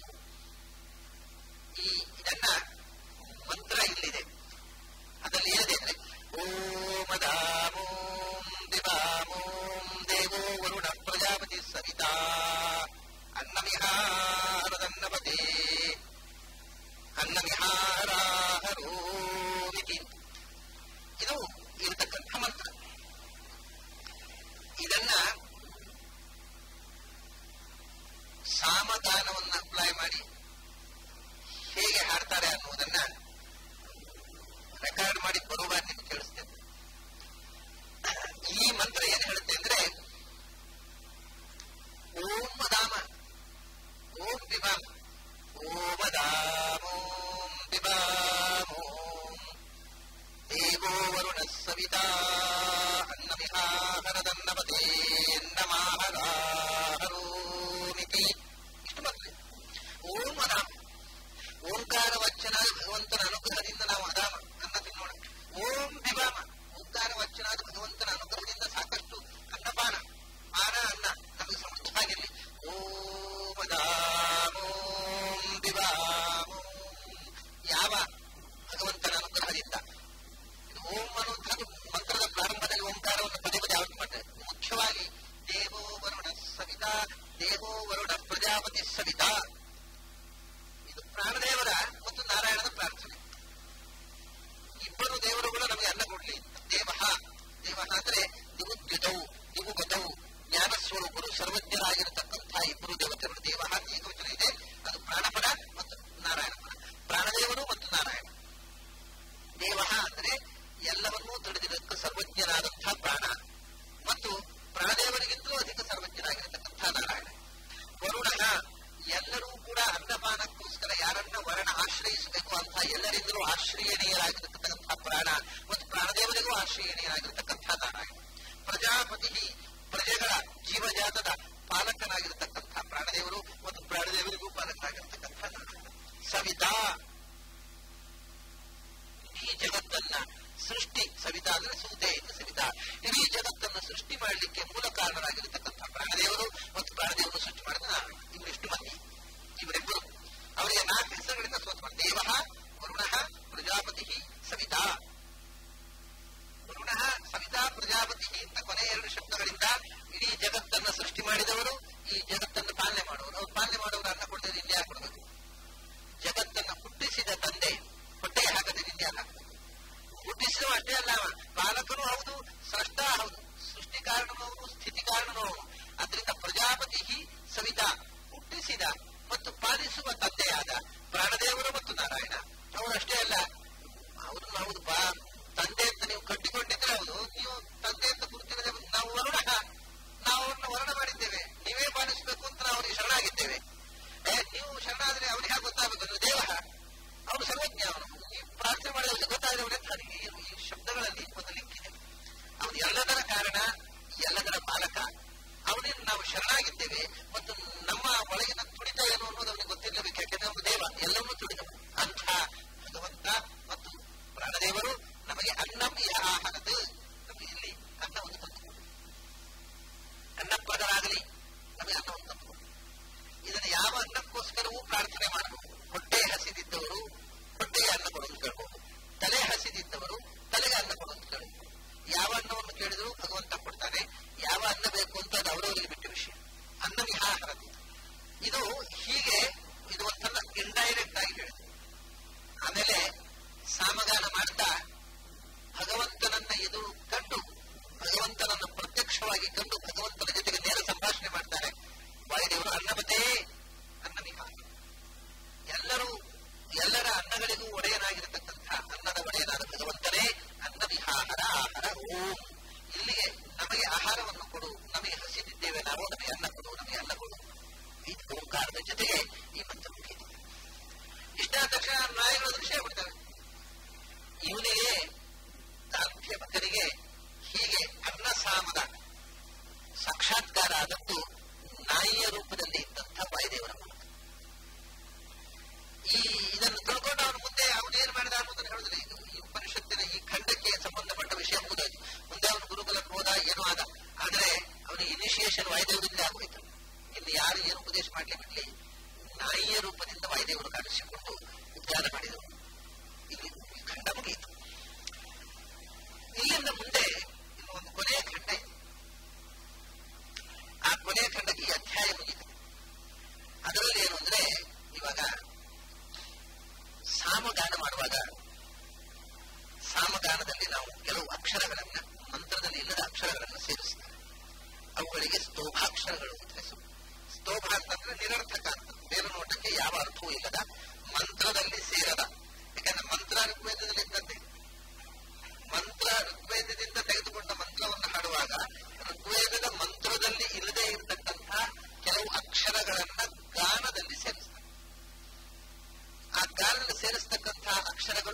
ಈ ಇದನ್ನ ಮಂತ್ರ ಇಲ್ಲಿದೆ ಅದರಲ್ಲಿ ಏನಿದೆ ಅಂದ್ರೆ ಓಂ ಅದಾಮೋಂ ದಿವಾಮೋಂ ದೇವೋ ವರುಣ ಪ್ರಜಾಪತಿ ಸವಿತಾ ಅನ್ನಮಿಹಾರದನ್ನಪತೆ ಅನ್ನಮಿಹಾರಾಹರೋಮಿತಿ ಇದು ಇರತಕ್ಕಂಥ ಮಂತ್ರ ಇದನ್ನ ಸಾಮಗಾನವನ್ನ ಅಪ್ಲೈ ಮಾಡಿ ಹೇಗೆ ಹಾಡ್ತಾರೆ ಅನ್ನುವುದನ್ನ ರೆಕಾರ್ಡ್ ಮಾಡಿ ಬರುವಾಗ ನಿಮ್ಗೆ ಕೇಳಿಸ್ತೇನೆ ಈ ಮಂತ್ರ ಏನ್ ಹೇಳುತ್ತೆ ಅಂದ್ರೆ ಓಂ ಮದಾಮ ಓಂ ದಿವಾಮ ಓಂ ಮದಾಮೋಂ ದಿವಾಮೋಂ ದೇವೋ ವರುಣ ಸವಿತಾ ಅನ್ನಮಿಹಾಹರದನ್ನಪತೆ ನಮಾಹರಾಹರೋಮಿತಿ ಇಷ್ಟು ಮಂತ್ರ ಓಂ ಅದಾಮ ಓಂಕಾರ ವಚನಾದ ಭಗವಂತನ ಅನುಗ್ರಹದಿಂದ ನಾವು ಅದಾಮ ಅನ್ನ ತಿನ್ನೋಣ ಓಂ ದಿವಾಮ ಓಂಕಾರ ವಚನಾದ ಭಗವಂತನ ಅನುಗ್ರಹದಿಂದ ಸಾಕಷ್ಟು ಅನ್ನಪಾನ ಪಾನ ಅನ್ನ ನಮಗೆ ಸಮೃದ್ಧವಾಗಿರಲಿ ಓಂ ಅದಾಮೋಂ ದಿವಾಮೋಂ ಯಾವ ಭಗವಂತನ ಅನುಗ್ರಹದಿಂದ ಇದು ಓಂ ಅನ್ನುವಂಥದ್ದು ಮಂತ್ರದ ಪ್ರಾರಂಭದಲ್ಲಿ ಓಂಕಾರವನ್ನು ಪದೇ ಪದೇ ಆವೃತ್ತಿ ಮಾಡ್ತಾರೆ ಮುಖ್ಯವಾಗಿ ದೇವೋ ವರುಣ ಸವಿತಾ ದೇವೋ ವರುಣ ಪ್ರಜಾಪತಿ ಸವಿತಾ ಇದು ಪ್ರಾಣದೇವರ ಮತ್ತು ನಾರಾಯಣನ ಪ್ರಾರ್ಥನೆ ಇಬ್ಬರು ದೇವರುಗಳು ನಮಗೆ ಅನ್ನ ಕೊಡ್ಲಿ ದೇವಹ ದೇವಹ ಅಂದ್ರೆ ದಿವುದ್ಯುತವು ದಿವುಗತವು ಜ್ಞಾನ ಸ್ವರೂಪರು ಸರ್ವಜ್ಞರಾಗಿರತಕ್ಕಂಥ ಇಬ್ಬರು ದೇವತೆಗಳು ದೇವಹ ಅಂತ ಏಕವಚನ ಇದೆ ಅದು ಪ್ರಾಣಪದ ಮತ್ತು ನಾರಾಯಣ ಪದ ಪ್ರಾಣದೇವರು ಮತ್ತು ನಾರಾಯಣ ದೇವಹ ಅಂದ್ರೆ ಎಲ್ಲವನ್ನೂ ತಿಳಿದಿರಕ್ಕ ಸರ್ವಜ್ಞನಾದಂಥ ಪ್ರಾಣ ಮತ್ತು ಪ್ರಾಣದೇವರಿಗಿಂತಲೂ ಅಧಿಕ ಸರ್ವಜ್ಞನಾಗಿರತಕ್ಕಂಥ ನಾರಾಯಣ ವರುಣ ಎಲ್ಲರೂ ಕೂಡ ಅನ್ನಪಾನ ಆಗಿರತಕ್ಕಂತಹ ಪ್ರಾಣ ಮತ್ತು ಪ್ರಾಣದೇವರಿಗೂ ಆಶ್ರಯಣೀಯನಾಗಿರತಕ್ಕಂತಹ ನಾರಾಯಣ ಪ್ರಜಾಪತಿ ಪ್ರಜೆಗಳ ಜೀವಜಾತದ ಪಾಲಕನಾಗಿರತಕ್ಕಂತಹ ಪ್ರಾಣದೇವರು ಮತ್ತು ಪ್ರಾಣದೇವರಿಗೂ ಪಾಲಕನಾಗಿರತಕ್ಕಂತಹ ನಾರಾಯಣ ಸವಿತಾ ಈ ಜಗತ್ತನ್ನ ಸೃಷ್ಟಿ ಸವಿತಾ ಅಂದ್ರೆ ಸೂತೆ ಎಂದು ಸವಿತಾ ಇಡೀ ಜಗತ್ತನ್ನು ಸೃಷ್ಟಿ ಮಾಡಲಿಕ್ಕೆ ಮೂಲ ಕಾರಣರಾಗಿರತಕ್ಕಂತಹ ಪ್ರಾಣದೇವರು ಮತ್ತು ಪ್ರಾಣದೇವರು ಸೃಷ್ಟಿ ಮಾಡಿದ ನಾರಾಯಣ ಇವರಿಷ್ಟು ಮಂದಿ ಇವರಿಬ್ಬರು ಅವರಿಗೆ ನಾಲ್ಕು ಹೆಸರುಗಳಿಂದ ಸ್ತೋತ್ರ ದೇವ ವರುಣ ಪ್ರಜಾಪತಿ ಸವಿತಾ ವರುಣ ಸವಿತಾ ಪ್ರಜಾಪತಿ ಅಂತ ಕೊನೆ ಎರಡು ಶಬ್ದಗಳಿಂದ ಇಡೀ ಜಗತ್ತನ್ನ ಸೃಷ್ಟಿ ಮಾಡಿದವರು ಈ ಜಗತ್ತನ್ನು ಪಾಲನೆ ಮಾಡುವರು ಅವ್ರು ಪಾಲನೆ ಮಾಡುವವರು ಅನ್ನ ಕೊಡದೆ ಇಲ್ಲಿ ಯಾರು ಕೊಡಬೇಕು ಜಗತ್ತನ್ನ ಹುಟ್ಟಿಸಿದ ತಂದೆ ಹೊಟ್ಟೆಗೆ ಹಾಕದೆ ನಿಂದೆ ಹಾಕಬೇಕು ಹುಟ್ಟಿಸಿದ ಅಷ್ಟೇ ಅಲ್ಲ ಅವ ಪಾಲಕನೂ ಹೌದು ಸೃಷ್ಟ ಹೌದು ಸೃಷ್ಟಿ ಕಾರಣನೂ ಅವನು ಸ್ಥಿತಿ ಕಾರಣನೂ ಅವನು ಅದರಿಂದ ಪ್ರಜಾಪತಿ ಸವಿತಾ ಹುಟ್ಟಿಸಿದ ಮತ್ತು ಪಾಲಿಸುವ ತಂದೆಯಾದ ಪ್ರಾಣದೇವರು ಮತ್ತು ನಾರಾಯಣ ಅವರು ಅಷ್ಟೇ ಅಲ್ಲ ಅವ್ರನ್ನ ಹೌದಪ್ಪ ತಂದೆ ಅಂತ ನೀವು ಕಟ್ಟಿಕೊಂಡಿದ್ರೆ ಹೌದು ನೀವು ತಂದೆ ಅಂತ ಗುರುತಿರದೆ ನಾವು ವರುಣ ನಾವು ಅವ್ರನ್ನ ವರ್ಣ ಮಾಡಿದ್ದೇವೆ ನೀವೇ ಪಾಲಿಸಬೇಕು ಅಂತ ನಾವು ಅವರಿಗೆ ಶರಣಾಗಿದ್ದೇವೆ ಏ, ನೀವು ಶರಣಾದ್ರೆ ಅವ್ರಿಗೆ ಹೇಗೆ ಗೊತ್ತಾಗಬೇಕು ನೀವು ದೇವ ಅವನು ಸರ್ವಜ್ಞ ಅವನು ನೀವು ಪ್ರಾರ್ಥನೆ ಮಾಡಿದ್ರೆ ಗೊತ್ತಾಗದವನೇ ನನಗೆ ಈ ಈ ಶಬ್ದಗಳಲ್ಲಿ ಒಂದು ಲಿಂಕ್ ಇದೆ ಅವನು ಎಲ್ಲದರ ಕಾರಣ ಎಲ್ಲದರ ಪಾಲಕ ಅವನಿಂದ ನಾವು ಶರಣಾಗಿದ್ದೇವೆ ಮತ್ತು ನಮ್ಮ ಒಳಗಿನ ತುಡಿತ ಏನು ಅನ್ನೋದು ಅವನಿಗೆ ಗೊತ್ತಿರಲೇಬೇಕು ಯಾಕೆಂದ್ರೆ ಅವನು ದೇವ ಎಲ್ಲವನ್ನೂ ತುಡಿದವ ಅಂಥ ಭಗವಂತ ಮತ್ತು ಪ್ರಾಣದೇವರು ನಮಗೆ ಅನ್ನಂ ಇಹ ಆಹಾರದು ನಮಗೆ ಇಲ್ಲಿ ಅನ್ನವನ್ನು ತಂದುಕೊಡು ಅನ್ನಪ್ರದರಾಗಲಿ ನಮಗೆ ಅನ್ನವನ್ನು ತಂದುಕೊಡು ಇದನ್ನು ಯಾವ ಅನ್ನಕ್ಕೋಸ್ಕರವೂ ಪ್ರಾರ್ಥನೆ ಮಾಡಬಹುದು ಹೊಟ್ಟೆ ಹಸಿದಿದ್ದವರು ಹೊಟ್ಟೆಗೆ ಅನ್ನ ಕೊಡೋದು ಕೇಳಬಹುದು ತಲೆ ಹಸಿದಿದ್ದವರು ತಲೆಗೆ ಅನ್ನ ಕೊಡೋದು ಕೇಳಬಹುದು ಯಾವ ಅನ್ನವನ್ನು ಕೇಳಿದ್ರು ಭಗವಂತ ಕೊಡ್ತಾನೆ ಯಾವ ಅನ್ನ ಬೇಕು ಅಂತ ಅದು ಅವರವರಿಗೆ ಬಿಟ್ಟ ವಿಷಯ ಅನ್ನ ವಿಹಾರದು ಇದು ಹೀಗೆ ಇದು ಒಂಥರ ಇಂಡೈರೆಕ್ಟ್ ಆಗಿ ಹೇಳಿದ್ರು ಆಮೇಲೆ ಸಾಮಗಾನ ಮಾಡ್ತಾ ಭಗವಂತನನ್ನ ಇದು ಕಂಡು ಭಗವಂತನನ್ನು ಪ್ರತ್ಯಕ್ಷವಾಗಿ ಕಂಡು ಭಗವಂತನ ಜೊತೆಗೆ ನೇರ ಸಂಭಾಷಣೆ ಮಾಡ್ತಾರೆ ವಾಯುದೇವರು ಅನ್ನಮತೇ ಅನ್ನವಿಹಾರ ಎಲ್ಲರೂ ಎಲ್ಲರ ಅನ್ನಗಳಿಗೂ ಒಡೆಯನಾಗಿರತಕ್ಕಂತಹ ಅನ್ನದ ಒಡೆಯನಾದ ಭಗವಂತನೇ ಅನ್ನವಿಹಾರ ಆಹಾರ ಓಂ ಇಲ್ಲಿಗೆ ನಮಗೆ ಆಹಾರವನ್ನು ಕೊಡು ನಮಗೆ ಹಸಿದಿದ್ದೇವೆ ನಾವು ನಮಗೆ ಅನ್ನ ಕೊಡು ನಮಗೆ ಅನ್ನ ಕೊಡು ಈ ಓಂಕಾರದ ಜೊತೆಗೆ ಈ ಮಂತ್ರ ಮುಗಿಯಿತು ಇಷ್ಟಾದ ತಕ್ಷಣ ನಾಯಿಗಳು ದೃಶ್ಯ ಬಿಡ್ತವೆ ಇವನಿಗೆ ದಾರ್ಢ್ಯ ಭಕ್ತರಿಗೆ ಹೀಗೆ ಅನ್ನ ಸಾಮದ ಸಾಕ್ಷಾತ್ಕಾರ ಆದದ್ದು ನಾಯಿಯ ರೂಪದಲ್ಲಿ ಇದ್ದಂಥ ವಾಯುದೇವರ ಮೂಲಕ ಈ ಇದನ್ನು ತಿಳ್ಕೊಂಡು ಅವನು ಮುಂದೆ ಅವನೇನು ಮಾಡಿದ ಅನ್ನೋದನ್ನು ಹೇಳಿದ್ರೆ ಇದು ಈ ಉಪನಿಷತ್ತಿನ ಈ ಖಂಡಕ್ಕೆ ಸಂಬಂಧಪಟ್ಟ ವಿಷಯ ಮುಗಿದೋಯ್ತು ಮುಂದೆ ಅವನು ಗುರುಕುಲಕ್ಕೆ ಹೋದ ಏನೋ ಆದ ಆದ್ರೆ ಅವನಿಗೆ ಇನಿಷಿಯೇಷನ್ ವಾಯುದೇವರಿಂದ ಆಗೋಯ್ತು ಇನ್ನು ಯಾರು ಏನು ಉಪದೇಶ ಮಾಡ್ಲಿ ಬಿಡ್ಲಿ ನಾಯಿಯ ರೂಪದಿಂದ ವಾಯುದೇವರು ಕಾಣಿಸಿಕೊಂಡು ಉದ್ಯಾನ ಮಾಡಿದರು ಇಲ್ಲಿ ಈ ಖಂಡ ಮುಗಿಯಿತು ಇಲ್ಲಿಂದ ಮುಂದೆ ಇನ್ನು ಒಂದು ಕೊನೆಯ ಖಂಡ ಇದೆ ಆ ಕೊನೆಯ ಖಂಡಕ್ಕೆ ಈ ಅಧ್ಯಾಯ ಮುಗಿತು ಅದರಲ್ಲಿ ಏನು ಅಂದ್ರೆ ಇವಾಗ ಸಾಮಗಾನ ಮಾಡುವಾಗ ಸಾಮಗಾನದಲ್ಲಿ ನಾವು ಕೆಲವು ಅಕ್ಷರಗಳನ್ನ ಮಂತ್ರದಲ್ಲಿ ಇಲ್ಲದ ಅಕ್ಷರಗಳನ್ನು ಸೇರಿಸ್ತಾರೆ ಅವುಗಳಿಗೆ ಸ್ತೋಭಾಕ್ಷರಗಳು ಅಂತ ಹೆಸರು ಸ್ತೋಭ ಅಂತಂದ್ರೆ ನಿರರ್ಥಕ ಅಂತ ಮೇಲುನೋಟಕ್ಕೆ ಯಾವ ಅರ್ಥವೂ ಇಲ್ಲದ ಮಂತ್ರದಲ್ಲಿ ಸೇರದ ಯಾಕಂದ್ರೆ ಮಂತ್ರ ಋಗ್ವೇದದಲ್ಲಿ ಇದ್ದಂತೆ ಮಂತ್ರ ಋಗ್ವೇದದಿಂದ ತೆಗೆದುಕೊಂಡ ಮಂತ್ರವನ್ನು ಹಾಡುವಾಗ ಋಗ್ವೇದದ ಮಂತ್ರದಲ್ಲಿ ಇಲ್ಲದೆ ಇರತಕ್ಕಂತಹ ಕೆಲವು ಅಕ್ಷರಗಳನ್ನ ಗಾನದಲ್ಲಿ ಸೇರಿಸ್ತಾರೆ ಆ ಗಾನದಲ್ಲಿ ಸೇರಿಸ್ತಕ್ಕಂತಹ ಅಕ್ಷರಗಳು